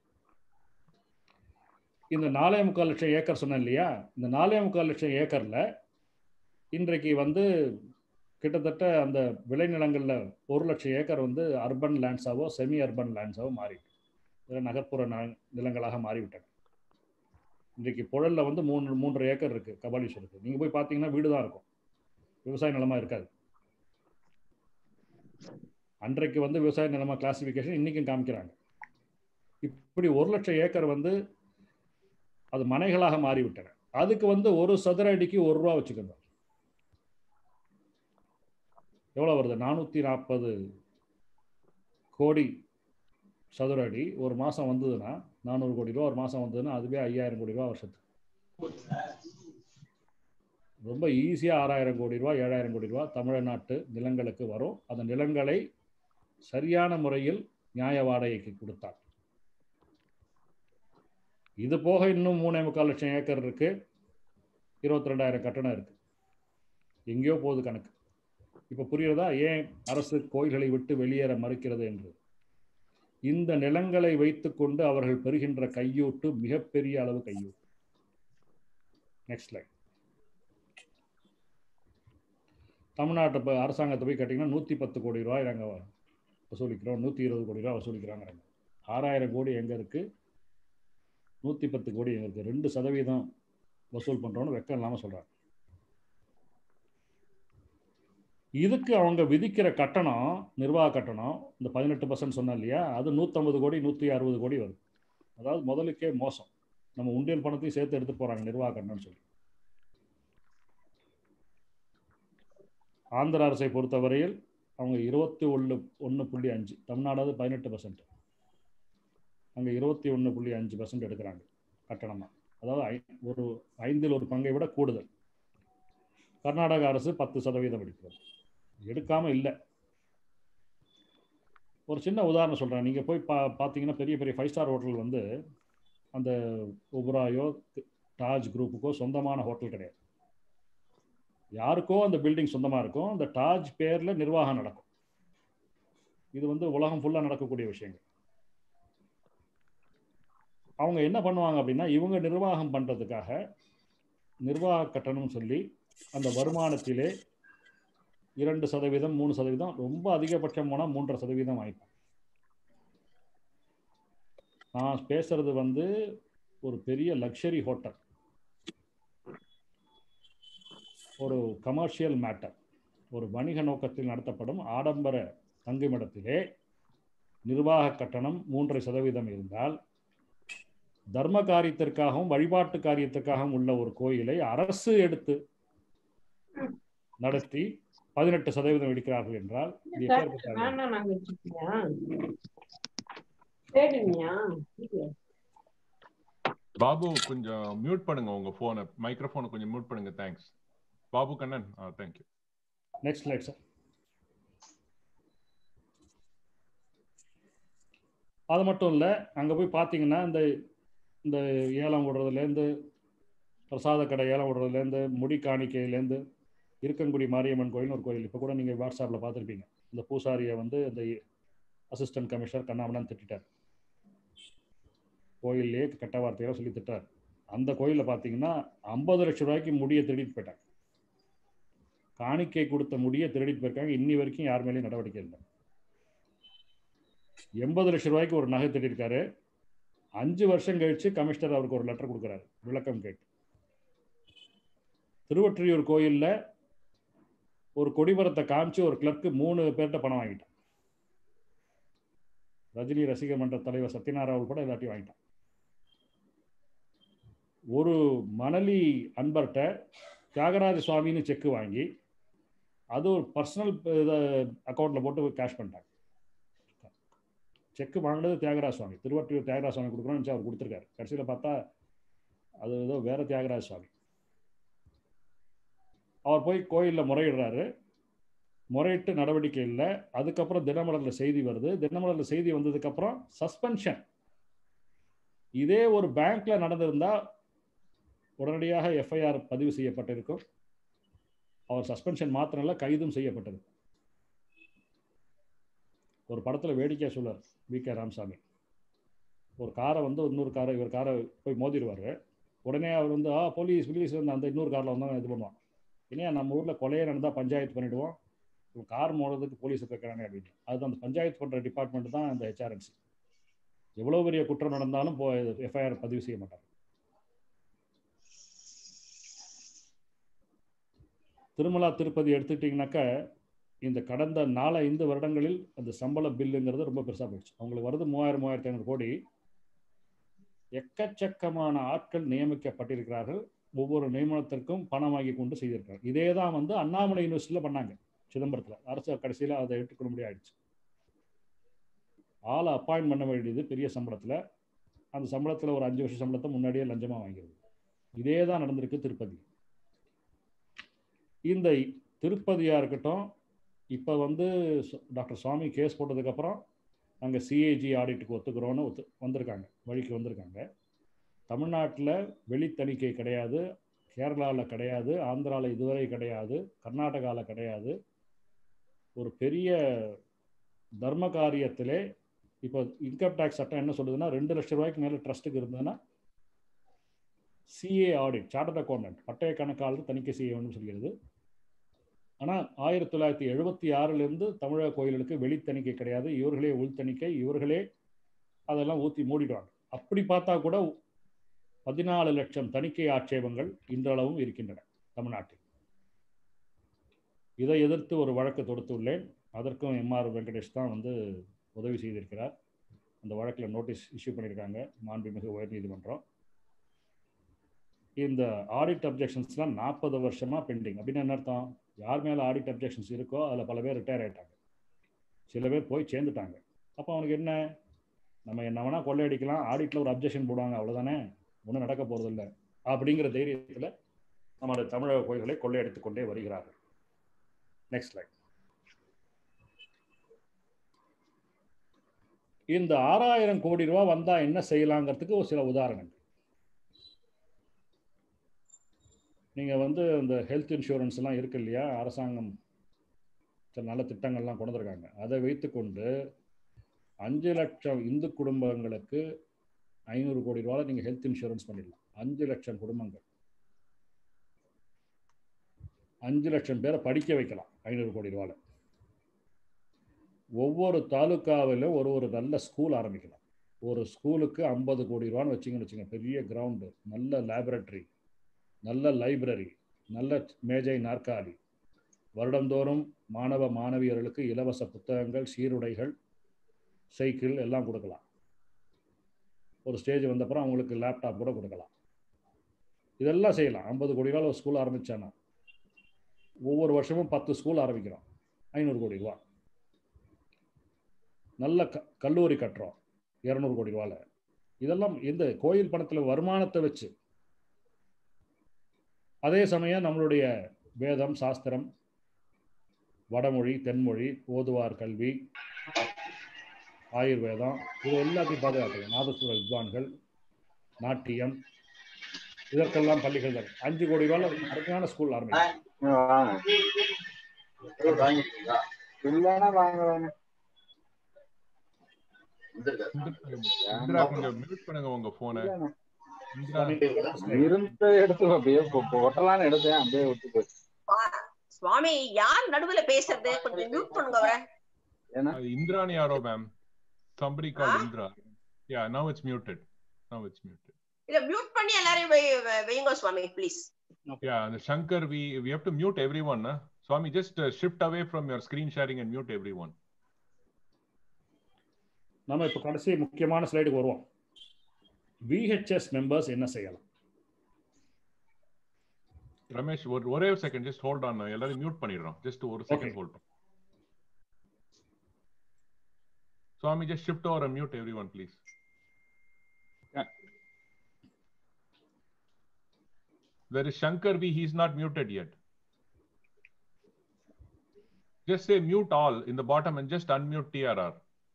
இந்த நாலே முக்கால் லட்சம் ஏக்கர் சொன்னேன் இல்லையா இந்த நாலே முக்கால் லட்சம் ஏக்கரில் இன்றைக்கு வந்து கிட்டத்தட்ட அந்த விளைநிலங்களில் ஒரு லட்சம் ஏக்கர் வந்து அர்பன் லேண்ட்ஸாவோ செமி அர்பன் லேண்ட்ஸாவோ மாறிட்டு இதில் நகர்ப்புற ந- நிலங்களாக மாறிவிட்டன இன்றைக்கு புழலில் வந்து மூணு மூன்றரை ஏக்கர் இருக்குது கபாலீஸ்வருக்கு நீங்கள் போய் பார்த்தீங்கன்னா வீடு தான் இருக்கும் விவசாய நிலமா இருக்காது அன்றைக்கு வந்து விவசாய நிலமா கிளாசிஃபிகேஷன் இன்றைக்கும் காமிக்கிறாங்க இப்படி ஒரு லட்சம் ஏக்கர் வந்து அது மனைகளாக மாறிவிட்டன அதுக்கு வந்து ஒரு சதுர அடிக்கு ஒரு ரூபா வச்சுக்கோங்க எவ்வளோ வருது நானூற்றி நாற்பது கோடி சதுர அடி ஒரு மாதம் வந்ததுன்னா நானூறு கோடி ரூபா ஒரு மாதம் வந்ததுன்னா அதுவே ஐயாயிரம் கோடி ரூபா வருஷத்துக்கு ரொம்ப ஈஸியாக ஆறாயிரம் கோடி ரூபா ஏழாயிரம் கோடி ரூபா தமிழ்நாட்டு நிலங்களுக்கு வரும் அந்த நிலங்களை சரியான முறையில் நியாய வாடகைக்கு கொடுத்தார் இது போக இன்னும் மூணே முக்கால் லட்சம் ஏக்கர் இருக்கு இருபத்தி ரெண்டாயிரம் கட்டணம் இருக்கு எங்கேயோ போகுது கணக்கு இப்போ புரியுறதா ஏன் அரசு கோயில்களை விட்டு வெளியேற மறுக்கிறது என்று இந்த நிலங்களை வைத்துக்கொண்டு அவர்கள் பெறுகின்ற கையூட்டு மிகப்பெரிய அளவு கையூட்டு நெக்ஸ்ட் லைன் தமிழ்நாட்டை இப்போ அரசாங்கத்தை போய் கேட்டிங்கன்னா நூற்றி பத்து கோடி ரூபாய் நாங்கள் வசூலிக்கிறோம் நூற்றி இருபது கோடி ரூபாய் வசூலிக்கிறாங்கிறாங்க ஆறாயிரம் கோடி எங்கே இருக்குது நூற்றி பத்து கோடி எங்கே இருக்குது ரெண்டு சதவீதம் வசூல் பண்ணுறோன்னு வெக்கம் இல்லாமல் சொல்கிறாங்க இதுக்கு அவங்க விதிக்கிற கட்டணம் நிர்வாக கட்டணம் இந்த பதினெட்டு பர்சன்ட் சொன்னேன் இல்லையா அது நூற்றம்பது கோடி நூற்றி அறுபது கோடி வருது அதாவது முதலுக்கே மோசம் நம்ம உண்டியல் பணத்தையும் சேர்த்து எடுத்து போகிறாங்க நிர்வாக கட்டணம்னு சொல்லி ஆந்திர அரசை பொறுத்தவரையில் அவங்க இருபத்தி ஒன்று ஒன்று புள்ளி அஞ்சு தமிழ்நாடாவது பதினெட்டு பர்சன்ட் அங்கே இருபத்தி ஒன்று புள்ளி அஞ்சு பர்சன்ட் எடுக்கிறாங்க கட்டணமாக அதாவது ஐ ஒரு ஐந்தில் ஒரு பங்கை விட கூடுதல் கர்நாடக அரசு பத்து சதவீதம் எடுக்கிறது எடுக்காமல் இல்லை ஒரு சின்ன உதாரணம் சொல்கிறேன் நீங்கள் போய் பா பார்த்தீங்கன்னா பெரிய பெரிய ஃபைவ் ஸ்டார் ஹோட்டல் வந்து அந்த ஒபராயோ தாஜ் குரூப்புக்கோ சொந்தமான ஹோட்டல் கிடையாது யாருக்கோ அந்த பில்டிங் சொந்தமாக இருக்கும் அந்த தாஜ் பேரில் நிர்வாகம் நடக்கும் இது வந்து உலகம் ஃபுல்லாக நடக்கக்கூடிய விஷயங்கள் அவங்க என்ன பண்ணுவாங்க அப்படின்னா இவங்க நிர்வாகம் பண்ணுறதுக்காக நிர்வாக கட்டணம் சொல்லி அந்த வருமானத்திலே இரண்டு சதவீதம் மூணு சதவீதம் ரொம்ப அதிகபட்சம் போனால் மூன்றரை சதவீதம் வாங்கிப்பாங்க நான் பேசுறது வந்து ஒரு பெரிய லக்ஸரி ஹோட்டல் ஒரு கமர்ஷியல் மேட்டர் ஒரு வணிக நோக்கத்தில் நடத்தப்படும் ஆடம்பர தங்குமிடத்திலே நிர்வாக கட்டணம் மூன்றரை சதவீதம் இருந்தால் தர்ம காரியத்திற்காகவும் வழிபாட்டு காரியத்திற்காகவும் உள்ள ஒரு கோயிலை அரசு எடுத்து நடத்தி பதினெட்டு சதவீதம் எடுக்கிறார்கள் என்றால் இது எப்பேற்பட்ட அறிவு? வேணாம் நாங்க வச்சுக்கியா சரிங்கய்யா பாபு கொஞ்சம் மியூட் பண்ணுங்க உங்க போனை மைக்ரோஃபோனை கொஞ்சம் மியூட் பண்ணுங்க thanks Babu Kannan thank you next slide sir அது மட்டும் இல்லை அங்கே போய் பார்த்தீங்கன்னா இந்த இந்த ஏலம் விடுறதுலேருந்து பிரசாத கடை ஏலம் விடுறதுலேருந்து முடி காணிக்கையிலேருந்து இருக்கங்குடி மாரியம்மன் கோயில்னு ஒரு கோயில் இப்போ கூட நீங்கள் வாட்ஸ்அப்பில் பார்த்துருப்பீங்க இந்த பூசாரியை வந்து இந்த அசிஸ்டன்ட் கமிஷனர் கண்ணாமண்ணன் திட்டார் கோயிலே கெட்ட வார்த்தையெல்லாம் சொல்லி திட்டார் அந்த கோயிலில் பார்த்தீங்கன்னா ஐம்பது லட்சம் ரூபாய்க்கு முடியை திருடிட்டு போயிட்டாங்க காணிக்கை கொடுத்த முடியை திருடிட்டு போயிருக்காங்க இன்னி வரைக்கும் யார் மேலேயும் நடவடிக்கை இல்லை எண்பது லட்சம் ரூபாய்க்கு ஒரு நகை திருடிருக்காரு அஞ்சு வருஷம் கழிச்சு கமிஷனர் அவருக்கு ஒரு லெட்டர் கொடுக்குறாரு விளக்கம் கேட்டு திருவொற்றியூர் கோயில்ல ஒரு கொடிமரத்தை காமிச்சு ஒரு கிளர்க்கு மூணு பேர்கிட்ட பணம் வாங்கிட்டான் ரஜினி ரசிகர் மன்ற தலைவர் சத்யநாராயண் கூட எல்லாத்தையும் வாங்கிட்டான் ஒரு மணலி அன்பர்கிட்ட தியாகராஜ சுவாமின்னு செக்கு வாங்கி அது ஒரு பர்சனல் அக்கௌண்ட்டில் போட்டு கேஷ் பண்ணிட்டாங்க செக்கு வாங்கினது தியாகராஜ சுவாமி திருவற்றியூர் தியாகராஜ சுவாமி கொடுக்குறோம்னு அவர் கொடுத்துருக்காரு கடைசியில் பார்த்தா அது ஏதோ வேற தியாகராஜ சுவாமி அவர் போய் கோயிலில் முறையிடுறாரு முறையிட்டு நடவடிக்கை இல்லை அதுக்கப்புறம் தினமலரில் செய்தி வருது தினமலரில் செய்தி வந்ததுக்கப்புறம் சஸ்பென்ஷன் இதே ஒரு பேங்க்ல நடந்திருந்தா உடனடியாக எஃப்ஐஆர் பதிவு செய்யப்பட்டிருக்கும் அவர் சஸ்பென்ஷன் மாத்திரம் இல்லை கைதும் செய்யப்பட்டது ஒரு படத்தில் வேடிக்கையாக சொல்லார் வி கே ராமசாமி ஒரு காரை வந்து இன்னொரு காரை இவர் காரை போய் மோதிடுவார் உடனே அவர் வந்து ஆ போலீஸ் போலீஸ் வந்து அந்த இன்னொரு காரில் வந்து இது பண்ணுவான் இல்லையா நம்ம ஊரில் கொலையே நடந்தால் பஞ்சாயத்து பண்ணிவிடுவோம் இவன் கார் மோதுறதுக்கு போலீஸ் இருக்கிறாங்க அப்படின்னு அது அந்த பஞ்சாயத்து பண்ணுற டிபார்ட்மெண்ட் தான் அந்த ஹெச்ஆர்என்சி எவ்வளோ பெரிய குற்றம் நடந்தாலும் போ எஃப்ஐஆர் பதிவு செய்ய மாட்டாங்க திருமலா திருப்பதி எடுத்துக்கிட்டிங்கனாக்கா இந்த கடந்த நாலு ஐந்து வருடங்களில் அந்த சம்பள பில்லுங்கிறது ரொம்ப பெருசாக போயிடுச்சு அவங்களுக்கு வருது மூவாயிரம் மூவாயிரத்தி ஐநூறு கோடி எக்கச்சக்கமான ஆட்கள் நியமிக்கப்பட்டிருக்கிறார்கள் ஒவ்வொரு நியமனத்திற்கும் பணம் வாங்கி கொண்டு செய்திருக்கிறார் இதே தான் வந்து அண்ணாமலை யூனிவர்சிட்டியில் பண்ணாங்க சிதம்பரத்தில் அரசு கடைசியில் அதை எடுத்துக்கொள்ள முடியாயிடுச்சு ஆளை அப்பாயின்ட் பண்ண வேண்டியது பெரிய சம்பளத்தில் அந்த சம்பளத்தில் ஒரு அஞ்சு வருஷம் சம்பளத்தை முன்னாடியே லஞ்சமாக வாங்கிடுது இதே தான் நடந்திருக்கு திருப்பதி இந்த திருப்பதியாக இருக்கட்டும் இப்போ வந்து டாக்டர் சுவாமி கேஸ் போட்டதுக்கப்புறம் நாங்கள் சிஏஜி ஆடிட்டுக்கு ஒத்துக்கிறோன்னு ஒத்து வந்திருக்காங்க வழிக்கு வந்திருக்காங்க தமிழ்நாட்டில் வெளித்தணிக்கை கிடையாது கேரளாவில் கிடையாது ஆந்திராவில் இதுவரை கிடையாது கர்நாடகாவில் கிடையாது ஒரு பெரிய தர்ம காரியத்திலே இப்போ இன்கம் டேக்ஸ் சட்டம் என்ன சொல்லுதுன்னா ரெண்டு லட்சம் ரூபாய்க்கு மேலே ட்ரஸ்ட்டுக்கு இருந்ததுன்னா சிஏ ஆடிட் சார்ட்டர்ட் அக்கௌண்டன்ட் பட்டய கணக்காளர் தணிக்கை செய்ய வேண்டும் சொல்கிறது ஆனால் ஆயிரத்தி தொள்ளாயிரத்தி எழுபத்தி ஆறிலிருந்து தமிழக கோயில்களுக்கு வெளித்தணிக்கை கிடையாது இவர்களே உள்தணிக்கை இவர்களே அதெல்லாம் ஊற்றி மூடிடுவாங்க அப்படி பார்த்தா கூட பதினாலு லட்சம் தணிக்கை ஆட்சேபங்கள் இன்றளவும் இருக்கின்றன தமிழ்நாட்டில் இதை எதிர்த்து ஒரு வழக்கு தொடுத்துள்ளேன் அதற்கும் எம்ஆர் வெங்கடேஷ் தான் வந்து உதவி செய்திருக்கிறார் அந்த வழக்கில் நோட்டீஸ் இஷ்யூ பண்ணியிருக்காங்க மாண்புமிகு உயர்நீதிமன்றம் இந்த ஆடிட் அப்ஜெக்ஷன்ஸ்லாம் நாற்பது வருஷமாக பெண்டிங் அப்படின்னு என்ன அர்த்தம் யார் மேலே ஆடிட் அப்ஜெக்ஷன்ஸ் இருக்கோ அதில் பல பேர் ரிட்டையர் ஆகிட்டாங்க சில பேர் போய் சேர்ந்துட்டாங்க அப்போ அவனுக்கு என்ன நம்ம என்ன வேணால் கொள்ளையடிக்கலாம் ஆடிட்டில் ஒரு அப்ஜெக்ஷன் போடுவாங்க அவ்வளோதானே ஒன்றும் நடக்க போகிறதில்ல அப்படிங்கிற தைரியத்தில் நம்மளுடைய தமிழக கோயில்களை கொள்ளையடித்து கொண்டே வருகிறார்கள் நெக்ஸ்ட் லைன் இந்த ஆறாயிரம் கோடி ரூபா வந்தா என்ன செய்யலாங்கிறதுக்கு ஒரு சில உதாரணங்கள் நீங்க வந்து இந்த ஹெல்த் இன்சூரன்ஸ் எல்லாம் இருக்கு இல்லையா அரசாங்கம் சில நல்ல திட்டங்கள்லாம் கொண்டு வந்திருக்காங்க அதை வைத்துக்கொண்டு அஞ்சு லட்சம் இந்து குடும்பங்களுக்கு ஐநூறு கோடி ரூபாய் நீங்க ஹெல்த் இன்சூரன்ஸ் பண்ணிடலாம் அஞ்சு லட்சம் குடும்பங்கள் அஞ்சு லட்சம் பேரை படிக்க வைக்கலாம் ஐநூறு கோடி ரூபாயில் ஒவ்வொரு தாலுக்காவிலும் ஒரு ஒரு நல்ல ஸ்கூல் ஆரம்பிக்கலாம் ஒரு ஸ்கூலுக்கு ஐம்பது கோடி ரூபான்னு வச்சிங்கன்னு வச்சுங்க பெரிய கிரவுண்டு நல்ல லேபரட்டரி நல்ல லைப்ரரி நல்ல மேஜை நாற்காலி வருடந்தோறும் மாணவ மாணவியர்களுக்கு இலவச புத்தகங்கள் சீருடைகள் சைக்கிள் எல்லாம் கொடுக்கலாம் ஒரு ஸ்டேஜ் வந்தப்புறம் அவங்களுக்கு லேப்டாப் கூட கொடுக்கலாம் இதெல்லாம் செய்யலாம் ஐம்பது கோடி ரூபாய் ஒரு ஸ்கூல் ஆரம்பிச்சானா ஒவ்வொரு வருஷமும் பத்து ஸ்கூல் ஆரம்பிக்கிறோம் ஐநூறு கோடி ரூபா நல்ல க கல்லூரி கட்டுறோம் இரநூறு கோடி ரூபாயில் இதெல்லாம் இந்த கோயில் பணத்தில் வருமானத்தை வச்சு அதே சமயம் நம்மளுடைய வேதம் சாஸ்திரம் வடமொழி தென்மொழி ஓதுவார் கல்வி ஆயுர்வேதம் இது எல்லாத்தையும் பாதுகாக்கணும் நாதசுர வித்வான்கள் நாட்டியம் இதற்கெல்லாம் பள்ளிகள் தான் அஞ்சு கோடி ரூபாய் அருமையான ஸ்கூல் ஆரம்பிக்கும் இல்லைன்னா வாங்குறாங்க இந்திரா கொஞ்சம் மியூட் பண்ணுங்க உங்க போனை இந்திரா இருந்த இடத்துல அப்படியே பொ- பொட்டலான்னு எடுத்தேன் அப்படியே விட்டு போச்சு சுவா- சுவாமி யார் நடுவுல பேசுறது கொஞ்சம் மியூட் பண்ணுங்க அவரை ஏன்னா அது இந்திரானி யாரோ ma'am somebody called Indira yeah now it's muted now it's muted இல்ல மியூட் பண்ணி எல்லாரையும் வை- வை- வையுங்க Swami please yeah and shankar we we have to mute everyone huh? swami just uh, shift away from your screen sharing and mute everyone நம்ம இப்போ கடைசி முக்கியமான ஸ்லைடுக்கு வருவோம் விஹெச்எஸ் மெம்பர்ஸ் என்ன செய்யலாம் ரமேஷ் ஒரு ஒரே செகண்ட் ஜஸ்ட் ஹோல்ட் ஆன் எல்லாரும் மியூட் பண்ணிடுறோம் ஜஸ்ட் ஒரு second Okay. Hold Swami just shift over and mute everyone please Yeah. there is shankar v he's not muted yet just say mute all in the bottom and just unmute trr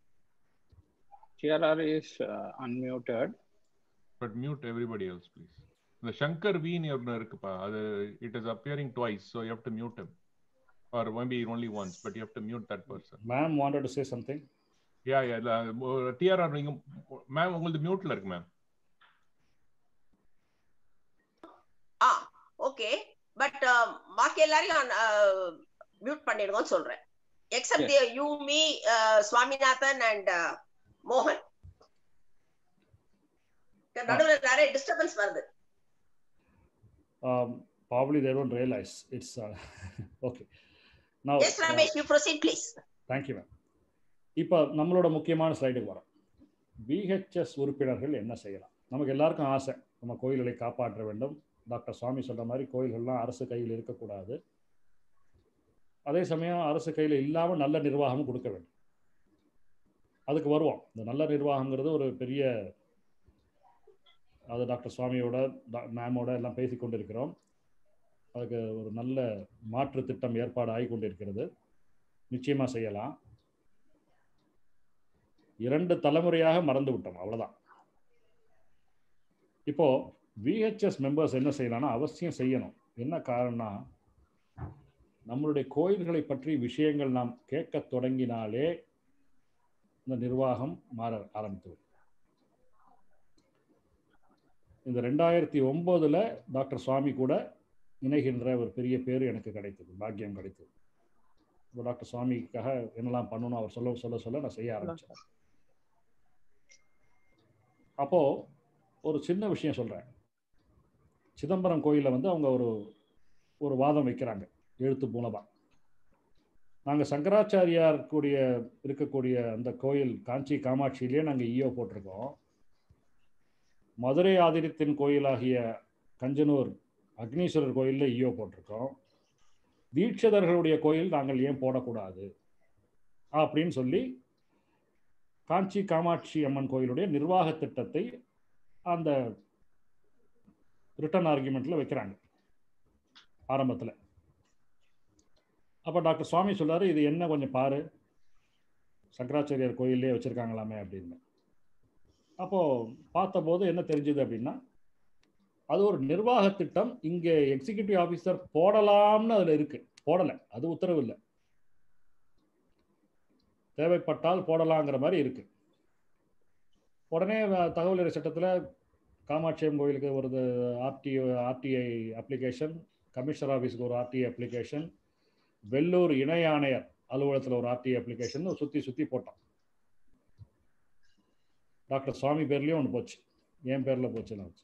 TRR is uh, unmuted. but mute everybody else please the shankar v ஒன்னு இருக்குப்பா அது it is appearing twice so you have to mute him or maybe only once but you have to mute that person ma'am wanted to say something yeah yeah இல்ல TRR நீங்க ma'am உங்களுக்கு மியூட்ல இருக்கு ma'am ah okay but பாக்கி எல்லாரையும் mute பண்ணிடுங்கன்னு சொல்றேன் except you me Swaminathan and மோகன் நடுவுல நிறைய டிஸ்டர்பன்ஸ் வருது probably they don't realize it's uh, okay now yes Ramesh you proceed please thank you ma'am இப்போ நம்மளோட முக்கியமான ஸ்லைடுக்கு வரோம் விஹெச்எஸ் உறுப்பினர்கள் என்ன செய்யலாம் நமக்கு எல்லாருக்கும் ஆசை நம்ம கோயில்களை காப்பாற்ற வேண்டும் டாக்டர் சுவாமி சொல்ற மாதிரி கோயில்கள்லாம் அரசு கையில் இருக்கக்கூடாது அதே சமயம் அரசு கையில் இல்லாமல் நல்ல நிர்வாகமும் கொடுக்க வேண்டும் அதுக்கு வருவோம் இந்த நல்ல நிர்வாகங்கிறது ஒரு பெரிய அது டாக்டர் சுவாமியோட மேமோட எல்லாம் பேசி கொண்டிருக்கிறோம் அதுக்கு ஒரு நல்ல மாற்று திட்டம் ஏற்பாடு ஆகி கொண்டிருக்கிறது நிச்சயமா செய்யலாம் இரண்டு தலைமுறையாக மறந்து விட்டோம் அவ்வளவுதான் இப்போ விஹெச்எஸ் மெம்பர்ஸ் என்ன செய்யலாம்னா அவசியம் செய்யணும் என்ன காரணம்னா நம்மளுடைய கோயில்களை பற்றி விஷயங்கள் நாம் கேட்க தொடங்கினாலே இந்த நிர்வாகம் மாற ஆரம்பித்து விடும். இந்த ரெண்டாயிரத்தி ஒன்பதுல டாக்டர் சுவாமி கூட இணைகின்ற ஒரு பெரிய பேர் எனக்கு கிடைத்தது பாக்கியம் கிடைத்தது இப்போ டாக்டர் சுவாமிக்காக என்னெல்லாம் பண்ணணும் அவர் சொல்ல சொல்ல சொல்ல நான் செய்ய ஆரம்பிச்சேன் அப்போ ஒரு சின்ன விஷயம் சொல்றேன் சிதம்பரம் கோயிலில் வந்து அவங்க ஒரு ஒரு வாதம் வைக்கிறாங்க எழுத்து மூலமா நாங்கள் சங்கராச்சாரியார் கூடிய இருக்கக்கூடிய அந்த கோயில் காஞ்சி காமாட்சியிலேயே நாங்கள் ஈயோ போட்டிருக்கோம் மதுரை ஆதினத்தின் கோயிலாகிய கஞ்சனூர் அக்னீஸ்வரர் கோயிலில் ஈயோ போட்டிருக்கோம் தீட்சிதர்களுடைய கோயில் நாங்கள் ஏன் போடக்கூடாது அப்படின்னு சொல்லி காஞ்சி காமாட்சி அம்மன் கோயிலுடைய நிர்வாக திட்டத்தை அந்த ரிட்டர்ன் ஆர்குமெண்ட்ல வைக்கிறாங்க ஆரம்பத்தில் அப்போ டாக்டர் சுவாமி சொல்றாரு இது என்ன கொஞ்சம் பாரு சங்கராச்சாரியார் கோயிலே வச்சுருக்காங்களாமே அப்படின்னு அப்போது பார்த்தபோது என்ன தெரிஞ்சுது அப்படின்னா அது ஒரு நிர்வாக திட்டம் இங்கே எக்ஸிக்யூட்டிவ் ஆஃபீஸர் போடலாம்னு அதில் இருக்கு போடலை அது உத்தரவு இல்லை தேவைப்பட்டால் போடலாங்கிற மாதிரி இருக்கு உடனே வ- தகவல் அறியும் சட்டத்தில் காமாட்சியம் கோயிலுக்கு ஒரு ஆர்டிஓ ஆர்டிஐ அப்ளிகேஷன் கமிஷனர் ஆஃபீஸுக்கு ஒரு ஆர்டிஐ அப்ளிகேஷன் வெள்ளூர் இணை ஆணையர் அலுவலகத்தில் ஒரு ஆர்டிஐ அப்ளிகேஷன் சுற்றி சுற்றி போட்டோம் டாக்டர் சுவாமி பேர்லேயும் ஒன்று போச்சு என் பேரில் போச்சு நான்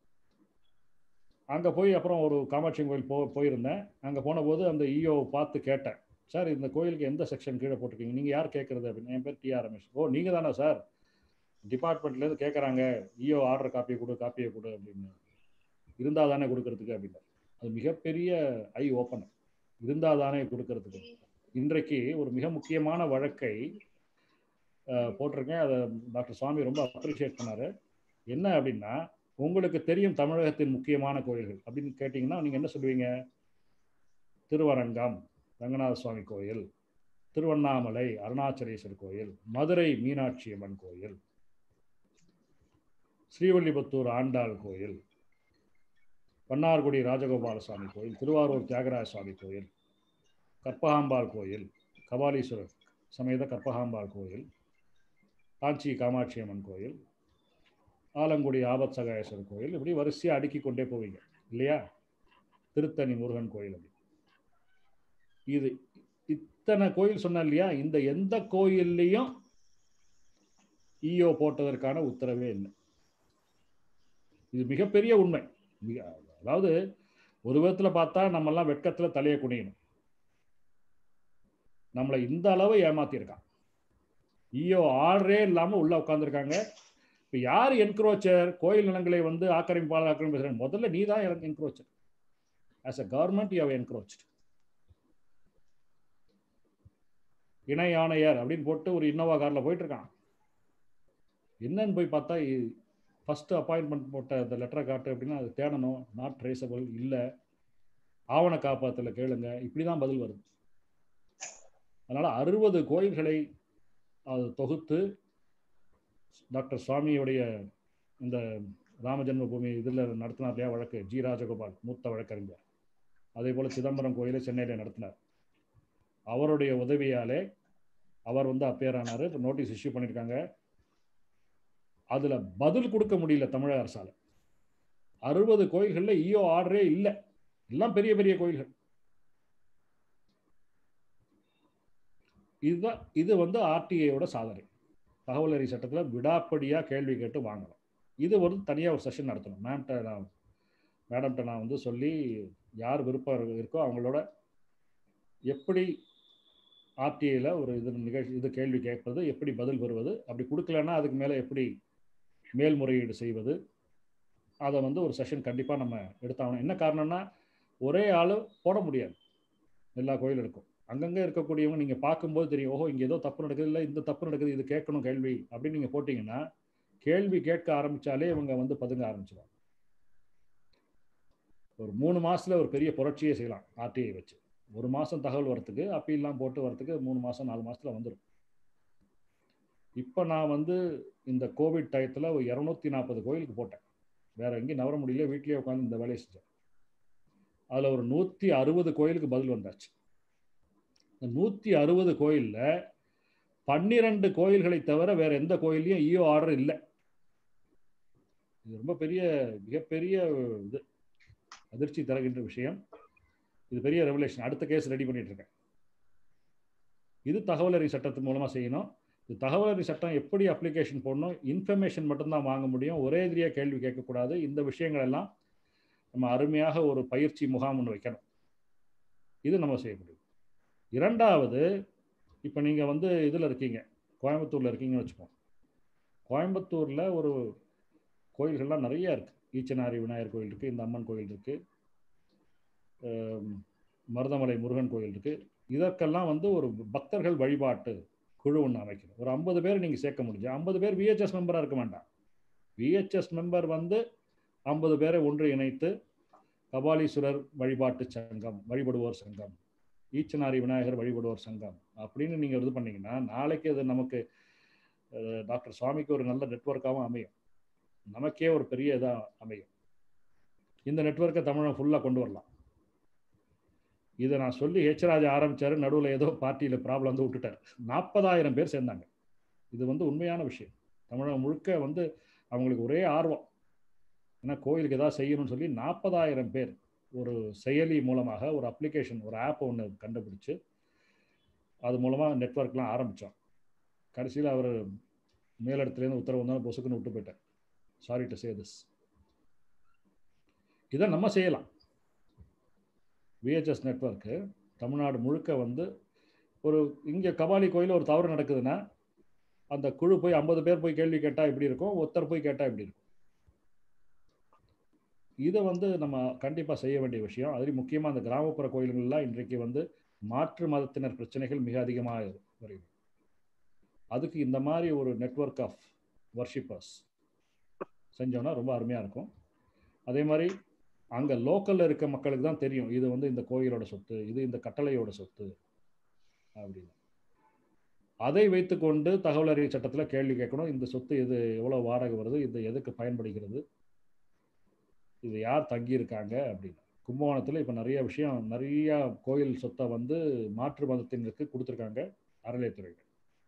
அங்கே போய் அப்புறம் ஒரு காமாட்சி கோயில் போ போயிருந்தேன் அங்கே போன போது அந்த இஓ பார்த்து கேட்டேன் சார் இந்த கோயிலுக்கு எந்த செக்ஷன் கீழே போட்டிருக்கீங்க நீங்கள் யார் கேட்குறது அப்படின்னு என் பேர் டிஆர் ரமேஷ் ஓ நீங்கள் தானே சார் டிபார்ட்மெண்ட்லேருந்து கேட்குறாங்க இஓ ஆர்டர் காப்பியை கொடு காப்பியை கொடு அப்படின்னு இருந்தால் தானே கொடுக்கறதுக்கு அப்படின்னு அது மிகப்பெரிய ஐ ஓப்பனர் இருந்தால் தானே கொடுக்கறதுக்கு இன்றைக்கு ஒரு மிக முக்கியமான வழக்கை அஹ், போட்டிருக்கேன் அதை டாக்டர் சுவாமி ரொம்ப அப்ரிஷியேட் பண்ணாரு என்ன அப்படின்னா உங்களுக்கு தெரியும் தமிழகத்தின் முக்கியமான கோயில்கள் அப்படின்னு கேட்டிங்கன்னா நீங்கள் என்ன சொல்லுவீங்க திருவரங்கம் ரங்கநாத சுவாமி கோயில் திருவண்ணாமலை அருணாச்சலேஸ்வரர் கோயில் மதுரை மீனாட்சி அம்மன் கோயில் ஸ்ரீவல்லிபுத்தூர் ஆண்டாள் கோயில் பன்னார்குடி ராஜகோபால சுவாமி கோயில் திருவாரூர் தியாகராஜ சுவாமி கோயில் கற்பகாம்பாள் கோயில் கபாலீஸ்வரர் சமேத கற்பகாம்பாள் கோயில் காஞ்சி காமாட்சி அம்மன் கோயில் ஆலங்குடி ஆபத் சகாயேஸ்வரர் கோயில் இப்படி வரிசையாக அடுக்கி கொண்டே போவீங்க இல்லையா திருத்தணி முருகன் கோயில் அப்படி இது இத்தனை கோயில் சொன்னேன் இல்லையா இந்த எந்த கோயில்லையும் ஈயோ போட்டதற்கான உத்தரவே இல்லை இது மிகப்பெரிய உண்மை மிக அதாவது ஒரு விதத்துல பார்த்தா நம்மெல்லாம் வெட்கத்துல தலையை குனியணும் நம்மளை இந்த அளவு ஏமாத்திருக்கான் ஈயோ ஆர்டரே இல்லாம உள்ள உட்காந்துருக்காங்க இப்ப யார் என்க்ரோச்சர் கோயில் நிலங்களை வந்து ஆக்கிரமிப்பாளர் ஆக்கிரமிப்பு முதல்ல நீ தான் encroacher as a government you have encroached இணை ஆணையர் அப்படின்னு போட்டு ஒரு இன்னோவா கார்ல போயிட்டு இருக்கான் என்னன்னு போய் பார்த்தா ஃபர்ஸ்ட் அப்பாயின்மெண்ட் போட்ட அந்த லெட்டரை காட்டு அப்படின்னா அது தேடணும் நாட் ட்ரேசபிள் இல்லை ஆவண காப்பாத்தில் கேளுங்க இப்படி தான் பதில் வருது அதனால் அறுபது கோயில்களை அது தொகுத்து டாக்டர் சுவாமியுடைய இந்த ராம ஜென்மபூமி இதில் நடத்தினார் இல்லையா வழக்கு ஜி ராஜகோபால் மூத்த வழக்கறிஞர் அதே போல் சிதம்பரம் கோயிலை சென்னையில் நடத்தினார் அவருடைய உதவியாலே அவர் வந்து அப்பேர் ஆனார் இப்போ நோட்டீஸ் இஷ்யூ பண்ணியிருக்காங்க அதுல பதில் கொடுக்க முடியல தமிழக அரசால அறுபது கோயில்கள்ல ஈயோ ஆர்டரே இல்லை எல்லாம் பெரிய பெரிய கோயில்கள் இதுதான் இது வந்து ஆர்டிஐயோட சாதனை தகவல் அறி சட்டத்துல விடாப்படியா கேள்வி கேட்டு வாங்கணும் இது ஒரு தனியா ஒரு செஷன் நடத்தணும் மேம்கிட்ட நான் மேடம்கிட்ட நான் வந்து சொல்லி யார் விருப்பம் இருக்கோ அவங்களோட எப்படி ஆர்டிஐயில் ஒரு இது நிகழ்ச்சி இது கேள்வி கேட்பது எப்படி பதில் பெறுவது அப்படி கொடுக்கலன்னா அதுக்கு மேலே எப்படி மேல்முறையீடு செய்வது அதை வந்து ஒரு செஷன் கண்டிப்பாக நம்ம எடுத்தாகணும் என்ன காரணம்னா ஒரே ஆள் போட முடியாது எல்லா கோயிலும் இருக்கும் அங்கங்கே இருக்கக்கூடியவங்க நீங்கள் பார்க்கும்போது தெரியும் ஓஹோ இங்கே ஏதோ தப்பு நடக்குது இல்லை இந்த தப்பு நடக்குது இது கேட்கணும் கேள்வி அப்படின்னு நீங்கள் போட்டிங்கன்னா கேள்வி கேட்க ஆரம்பித்தாலே இவங்க வந்து பதுங்க ஆரம்பிச்சிடுவாங்க ஒரு மூணு மாசத்துல ஒரு பெரிய புரட்சியே செய்யலாம் ஆர்டிஐ வச்சு ஒரு மாதம் தகவல் வரத்துக்கு அப்பீல்லாம் போட்டு வரத்துக்கு மூணு மாதம் நாலு மாதத்தில் வந்துடும் இப்போ நான் வந்து இந்த கோவிட் டயத்தில் ஒரு இரநூத்தி நாற்பது கோயிலுக்கு போட்டேன் வேற எங்கேயும் நவர முடியல வீட்லேயே உட்காந்து இந்த வேலையை செஞ்சேன் அதில் ஒரு நூற்றி அறுபது கோயிலுக்கு பதில் வந்தாச்சு இந்த நூற்றி அறுபது கோயிலில் பன்னிரண்டு கோயில்களை தவிர வேற எந்த கோயிலையும் ஈயோ ஆர்டர் இல்லை இது ரொம்ப பெரிய மிகப்பெரிய இது அதிர்ச்சி தருகின்ற விஷயம் இது பெரிய ரெவலேஷன் அடுத்த கேஸ் ரெடி பண்ணிட்டு இருக்கேன் இது தகவல் அறிவு சட்டத்தின் மூலமா செய்யணும் இது தகவல் அறிவு சட்டம் எப்படி அப்ளிகேஷன் போடணும் இன்ஃபர்மேஷன் மட்டும்தான் வாங்க முடியும் ஒரே எதிரியா கேள்வி கேட்கக்கூடாது இந்த விஷயங்கள் எல்லாம் நம்ம அருமையாக ஒரு பயிற்சி முகாம் ஒன்று வைக்கணும் இது நம்ம செய்ய முடியும் இரண்டாவது இப்போ நீங்கள் வந்து இதில் இருக்கீங்க கோயம்புத்தூரில் இருக்கீங்கன்னு வச்சுப்போம் கோயம்புத்தூரில் ஒரு கோயில்கள்லாம் நிறைய இருக்குது ஈச்சனாரி விநாயகர் கோயில் இருக்குது இந்த அம்மன் கோயில் இருக்குது மருதமலை முருகன் கோயில் இருக்குது இதற்கெல்லாம் வந்து ஒரு பக்தர்கள் வழிபாட்டு குழு ஒன்று அமைக்கணும் ஒரு ஐம்பது பேர் நீங்கள் சேர்க்க முடிஞ்சு ஐம்பது பேர் விஹெச்எஸ் மெம்பராக இருக்க வேண்டாம் விஹெச்எஸ் மெம்பர் வந்து ஐம்பது பேரை ஒன்று இணைத்து கபாலீஸ்வரர் வழிபாட்டு சங்கம் வழிபடுவோர் சங்கம் ஈச்சனாரி விநாயகர் வழிபடுவோர் சங்கம் அப்படின்னு நீங்கள் இது பண்ணீங்கன்னா நாளைக்கு அது நமக்கு அஹ், டாக்டர் சுவாமிக்கு ஒரு நல்ல நெட்வொர்க்காகவும் அமையும் நமக்கே ஒரு பெரிய இதாக அமையும் இந்த நெட்வொர்க்கை தமிழகம் ஃபுல்லாக கொண்டு வரலாம் இதை நான் சொல்லி ஹெச்ராஜ் ஆரம்பிச்சாரு நடுவில் ஏதோ பார்ட்டியில் ப்ராப்ளம் வந்து விட்டுட்டார் நாற்பதாயிரம் பேர் சேர்ந்தாங்க இது வந்து உண்மையான விஷயம் தமிழகம் முழுக்க வந்து அவங்களுக்கு ஒரே ஆர்வம் ஏன்னா கோயிலுக்கு ஏதாவது செய்யணும்னு சொல்லி நாற்பதாயிரம் பேர் ஒரு செயலி மூலமாக ஒரு அப்ளிகேஷன் ஒரு ஆப் ஒன்று கண்டுபிடிச்சு அது மூலமாக நெட்வொர்க்லாம் ஆரம்பித்தோம் கடைசியில் அவர் மேலிடத்துலேருந்து உத்தரவு வந்தாலும் பொசுக்குன்னு விட்டு போயிட்டார் சாரி டு சே திஸ் இதை நம்ம செய்யலாம் விஹெச்எஸ் நெட்வொர்க்கு தமிழ்நாடு முழுக்க வந்து ஒரு இங்கே கபாலி கோயில் ஒரு தவறு நடக்குதுன்னா அந்த குழு போய் ஐம்பது பேர் போய் கேள்வி கேட்டால் எப்படி இருக்கும் ஒருத்தர் போய் கேட்டால் எப்படி இருக்கும் இதை வந்து நம்ம கண்டிப்பாக செய்ய வேண்டிய விஷயம் அதுலேயும் முக்கியமாக அந்த கிராமப்புற கோயில்கள்லாம் இன்றைக்கு வந்து மாற்று மதத்தினர் பிரச்சனைகள் மிக அதிகமாக வருகிறது அதுக்கு இந்த மாதிரி ஒரு நெட்வொர்க் ஆஃப் வர்ஷிப்பர்ஸ் செஞ்சோம்னா ரொம்ப அருமையாக இருக்கும் அதே மாதிரி அங்கே லோக்கலில் இருக்க மக்களுக்கு தான் தெரியும் இது வந்து இந்த கோயிலோட சொத்து இது இந்த கட்டளையோட சொத்து அப்படின்னு அதை வைத்துக்கொண்டு தகவல் அறிவு சட்டத்தில் கேள்வி கேட்கணும் இந்த சொத்து இது எவ்வளோ வாடகை வருது இது எதுக்கு பயன்படுகிறது இது யார் தங்கியிருக்காங்க அப்படின்னு கும்பகோணத்தில் இப்போ நிறைய விஷயம் நிறைய கோயில் சொத்தை வந்து மாற்று மதத்தினருக்கு கொடுத்துருக்காங்க அறநிலையத்துறையில்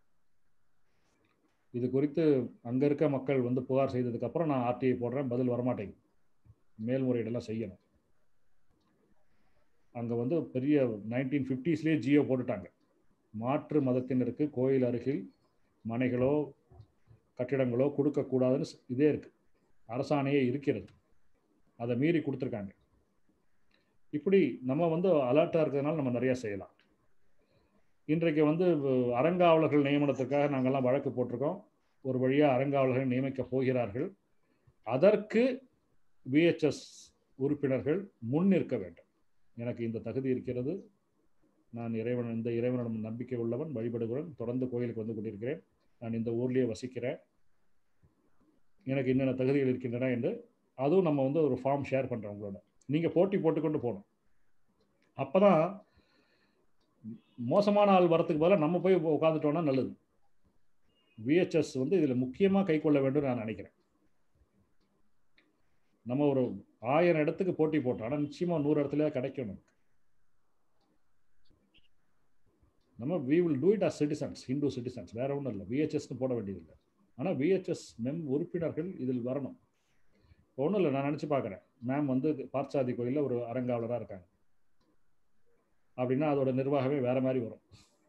இது குறித்து அங்கே இருக்க மக்கள் வந்து புகார் செய்ததுக்கப்புறம் நான் ஆர்டிஐ போடுறேன் பதில் வரமாட்டேங்குது மேல்முறையீடெல்லாம் செய்யணும் அங்கே வந்து பெரிய நைன்டீன் ஃபிஃப்டிஸ்லேயே ஜியோ போட்டுட்டாங்க மாற்று மதத்தினருக்கு கோயில் அருகில் மனைகளோ கட்டிடங்களோ கொடுக்கக்கூடாதுன்னு இதே இருக்கு அரசாணையே இருக்கிறது அதை மீறி கொடுத்துருக்காங்க இப்படி நம்ம வந்து அலர்ட்டாக இருக்கிறதுனால நம்ம நிறையா செய்யலாம் இன்றைக்கு வந்து அறங்காவலர்கள் நியமனத்துக்காக நாங்கள்லாம் வழக்கு போட்டிருக்கோம் ஒரு வழியாக அறங்காவலர்கள் நியமிக்க போகிறார்கள் அதற்கு விஹெச்எஸ் உறுப்பினர்கள் முன் நிற்க வேண்டும் எனக்கு இந்த தகுதி இருக்கிறது நான் இறைவன் இந்த இறைவனிடம் நம்பிக்கை உள்ளவன் வழிபடுகிறவன் தொடர்ந்து கோயிலுக்கு வந்து கொண்டிருக்கிறேன் நான் இந்த ஊர்லேயே வசிக்கிறேன் எனக்கு என்னென்ன தகுதிகள் இருக்கின்றன என்று அதுவும் நம்ம வந்து ஒரு ஃபார்ம் ஷேர் பண்ணுறோம் உங்களோட நீங்கள் போட்டி போட்டுக்கொண்டு போகணும் அப்போ தான் மோசமான ஆள் வரத்துக்கு பதிலாக நம்ம போய் உட்காந்துட்டோம்னா நல்லது விஹெச்எஸ் வந்து இதில் முக்கியமாக கை கொள்ள வேண்டும் நான் நினைக்கிறேன் நம்ம ஒரு ஆயிரம் இடத்துக்கு போட்டி போட்டோம் ஆனால் நிச்சயமாக நூறு இடத்துல கிடைக்கும் நமக்கு நம்ம we will do it as citizens Hindu citizens வேற ஒன்றும் இல்லை விஹெச்எஸ்னு போட வேண்டியதில்லை ஆனால் விஹெச்எஸ் மெம் உறுப்பினர்கள் இதில் வரணும் ஒன்றும் இல்லை நான் நினச்சி பார்க்குறேன் மேம் வந்து பார்ச்சாதி கோயிலில் ஒரு அறங்காவலராக இருக்காங்க அப்படின்னா அதோட நிர்வாகமே வேற மாதிரி வரும்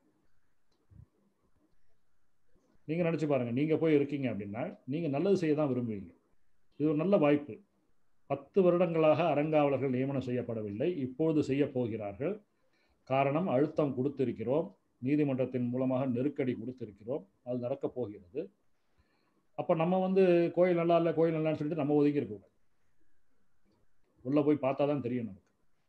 நீங்கள் நினச்சி பாருங்கள் நீங்கள் போய் இருக்கீங்க அப்படின்னா நீங்கள் நல்லது செய்ய தான் விரும்புவீங்க இது ஒரு நல்ல வாய்ப்பு பத்து வருடங்களாக அறங்காவலர்கள் நியமனம் செய்யப்படவில்லை இப்பொழுது செய்ய போகிறார்கள் காரணம் அழுத்தம் கொடுத்திருக்கிறோம் நீதிமன்றத்தின் மூலமாக நெருக்கடி கொடுத்திருக்கிறோம் அது நடக்கப் போகிறது அப்போ நம்ம வந்து கோயில் நல்லா இல்லை கோயில் நல்லான்னு சொல்லிட்டு நம்ம ஒதுக்கி இருக்கக்கூடாது உள்ளே போய் பார்த்தா தான் தெரியும் நமக்கு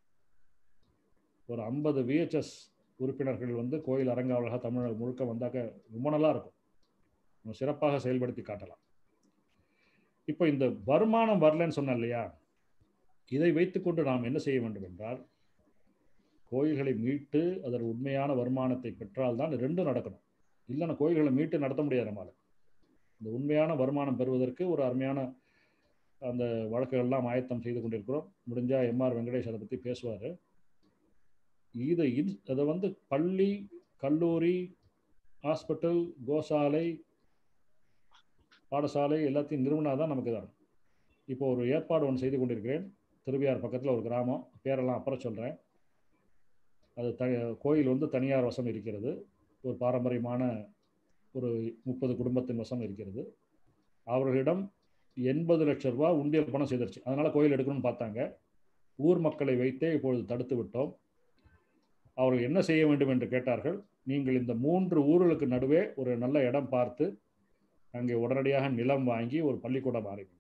ஒரு ஐம்பது விஹெச்எஸ் உறுப்பினர்கள் வந்து கோயில் அரங்காவலக தமிழக முழுக்க வந்தாக்க ரொம்ப நல்லா இருக்கும் நம்ம சிறப்பாக செயல்படுத்தி காட்டலாம் இப்போ இந்த வருமானம் வரலன்னு சொன்னேன் இல்லையா இதை வைத்துக்கொண்டு நாம் என்ன செய்ய வேண்டும் என்றால் கோயில்களை மீட்டு அதன் உண்மையான வருமானத்தை பெற்றால் தான் ரெண்டும் நடக்கணும் இல்லைன்னா கோயில்களை மீட்டு நடத்த முடியாது நம்மளால் இந்த உண்மையான வருமானம் பெறுவதற்கு ஒரு அருமையான அந்த வழக்குகள்லாம் ஆயத்தம் செய்து கொண்டிருக்கிறோம் முடிஞ்சால் எம்ஆர் வெங்கடேஷ் அதை பற்றி பேசுவார் இதை அதை வந்து பள்ளி கல்லூரி ஹாஸ்பிட்டல் கோசாலை பாடசாலை எல்லாத்தையும் நிறுவனா தான் நமக்கு தான் இப்போ ஒரு ஏற்பாடு ஒன்று செய்து கொண்டிருக்கிறேன் திருவியார் பக்கத்தில் ஒரு கிராமம் பேரெல்லாம் அப்புறம் சொல்கிறேன் அது த கோயில் வந்து தனியார் வசம் இருக்கிறது ஒரு பாரம்பரியமான ஒரு முப்பது குடும்பத்தின் வசம் இருக்கிறது அவர்களிடம் எண்பது லட்சம் ரூபா உண்டியல் பணம் செய்திருச்சு அதனால் கோயில் எடுக்கணும்னு பார்த்தாங்க ஊர் மக்களை வைத்தே இப்பொழுது தடுத்து விட்டோம் அவர்கள் என்ன செய்ய வேண்டும் என்று கேட்டார்கள் நீங்கள் இந்த மூன்று ஊர்களுக்கு நடுவே ஒரு நல்ல இடம் பார்த்து அங்கே உடனடியாக நிலம் வாங்கி ஒரு பள்ளிக்கூடம் ஆரம்பிங்க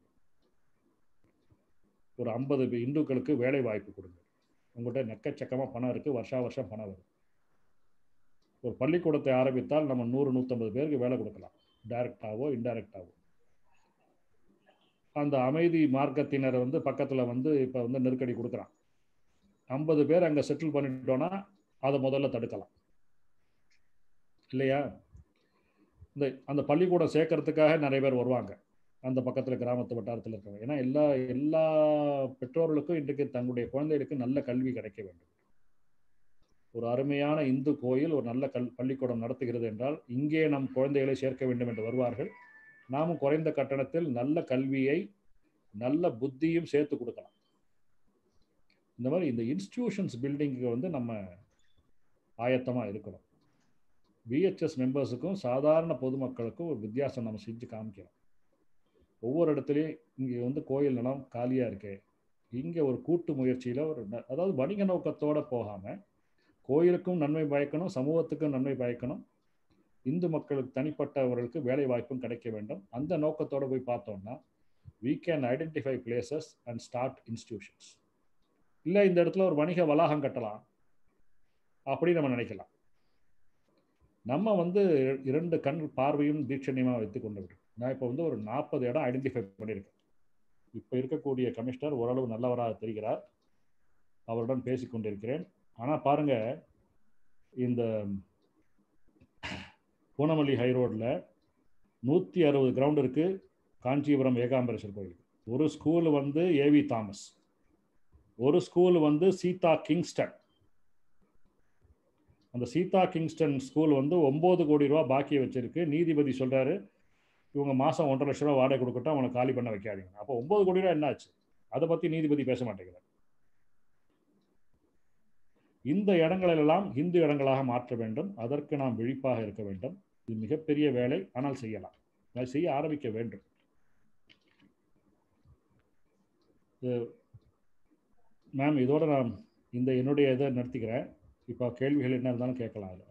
ஒரு ஐம்பது இந்துக்களுக்கு வேலை வாய்ப்பு கொடுங்க உங்கள்கிட்ட நெக்கச்சக்கமாக பணம் இருக்குது வருஷா வருஷம் பணம் வருது ஒரு பள்ளிக்கூடத்தை ஆரம்பித்தால் நம்ம நூறு நூற்றம்பது பேருக்கு வேலை கொடுக்கலாம் டைரக்டாவோ இன்டைரக்டாவோ அந்த அமைதி மார்க்கத்தினர் வந்து பக்கத்தில் வந்து இப்போ வந்து நெருக்கடி கொடுக்குறான் ஐம்பது பேர் அங்கே செட்டில் பண்ணிட்டோன்னா அதை முதல்ல தடுக்கலாம் இல்லையா இந்த அந்த பள்ளிக்கூடம் சேர்க்கறதுக்காக நிறைய பேர் வருவாங்க அந்த பக்கத்தில் கிராமத்து வட்டாரத்தில் இருக்காங்க ஏன்னா எல்லா எல்லா பெற்றோர்களுக்கும் இன்றைக்கு தங்களுடைய குழந்தைகளுக்கு நல்ல கல்வி கிடைக்க வேண்டும் ஒரு அருமையான இந்து கோயில் ஒரு நல்ல கல் பள்ளிக்கூடம் நடத்துகிறது என்றால் இங்கே நம் குழந்தைகளை சேர்க்க வேண்டும் என்று வருவார்கள் நாமும் குறைந்த கட்டணத்தில் நல்ல கல்வியை நல்ல புத்தியும் சேர்த்து கொடுக்கலாம் இந்த மாதிரி இந்த இன்ஸ்டிடியூஷன்ஸ் பில்டிங்க்கு வந்து நம்ம ஆயத்தமாக இருக்கணும் விஹெச்எஸ் மெம்பர்ஸுக்கும் சாதாரண பொதுமக்களுக்கும் ஒரு வித்தியாசம் நம்ம செஞ்சு காமிக்கிறோம் ஒவ்வொரு இடத்துலையும் இங்கே வந்து கோயில் நிலம் காலியாக இருக்கு இங்கே ஒரு கூட்டு முயற்சியில் ஒரு ந- அதாவது வணிக நோக்கத்தோடு போகாமல் கோயிலுக்கும் நன்மை பயக்கணும் சமூகத்துக்கும் நன்மை பயக்கணும் இந்து மக்களுக்கு தனிப்பட்டவர்களுக்கு வேலை வாய்ப்பும் கிடைக்க வேண்டும் அந்த நோக்கத்தோடு போய் பார்த்தோம்னா we can identify places and start institutions இல்லை இந்த இடத்துல ஒரு வணிக வளாகம் கட்டலாம் அப்படி நம்ம நினைக்கலாம் நம்ம வந்து இரண்டு கண் பார்வையும் தீட்சணியமாக வைத்து கொண்டு விடும் நான் இப்போ வந்து ஒரு நாற்பது இடம் ஐடென்டிஃபை பண்ணியிருக்கேன் இப்போ இருக்கக்கூடிய கமிஷனர் ஓரளவு நல்லவராக தெரிகிறார் அவருடன் பேசிக் கொண்டிருக்கிறேன் ஆனால் பாருங்க இந்த பூனமல்லி ஹை ரோட்டில் நூற்றி அறுபது கிரவுண்ட் இருக்கு காஞ்சிபுரம் ஏகாம்பரேஸ்வர் கோயில் ஒரு ஸ்கூல் வந்து ஏவி தாமஸ் ஒரு ஸ்கூல் வந்து சீதா கிங்ஸ்டன் அந்த சீதா கிங்ஸ்டன் ஸ்கூல் வந்து ஒம்பது கோடி ரூபா பாக்கியை வச்சிருக்கு நீதிபதி சொல்றாரு இவங்க மாதம் ஒன்றரை லட்ச ரூபா வாடகை கொடுக்கட்டும் அவனை காலி பண்ண வைக்காதீங்க அப்போ ஒம்பது கோடி ரூபா என்னாச்சு அதை பற்றி நீதிபதி பேச மாட்டேங்கிறார் இந்த இடங்களெல்லாம் இந்து இடங்களாக மாற்ற வேண்டும் அதற்கு நாம் விழிப்பாக இருக்க வேண்டும் இது மிகப்பெரிய வேலை ஆனால் செய்யலாம் அதை செய்ய ஆரம்பிக்க வேண்டும் மேம் இதோட நான் இந்த என்னுடைய இதை நிறுத்திக்கிறேன் இப்போ கேள்விகள் என்ன இருந்தாலும் கேட்கலாம் அதில்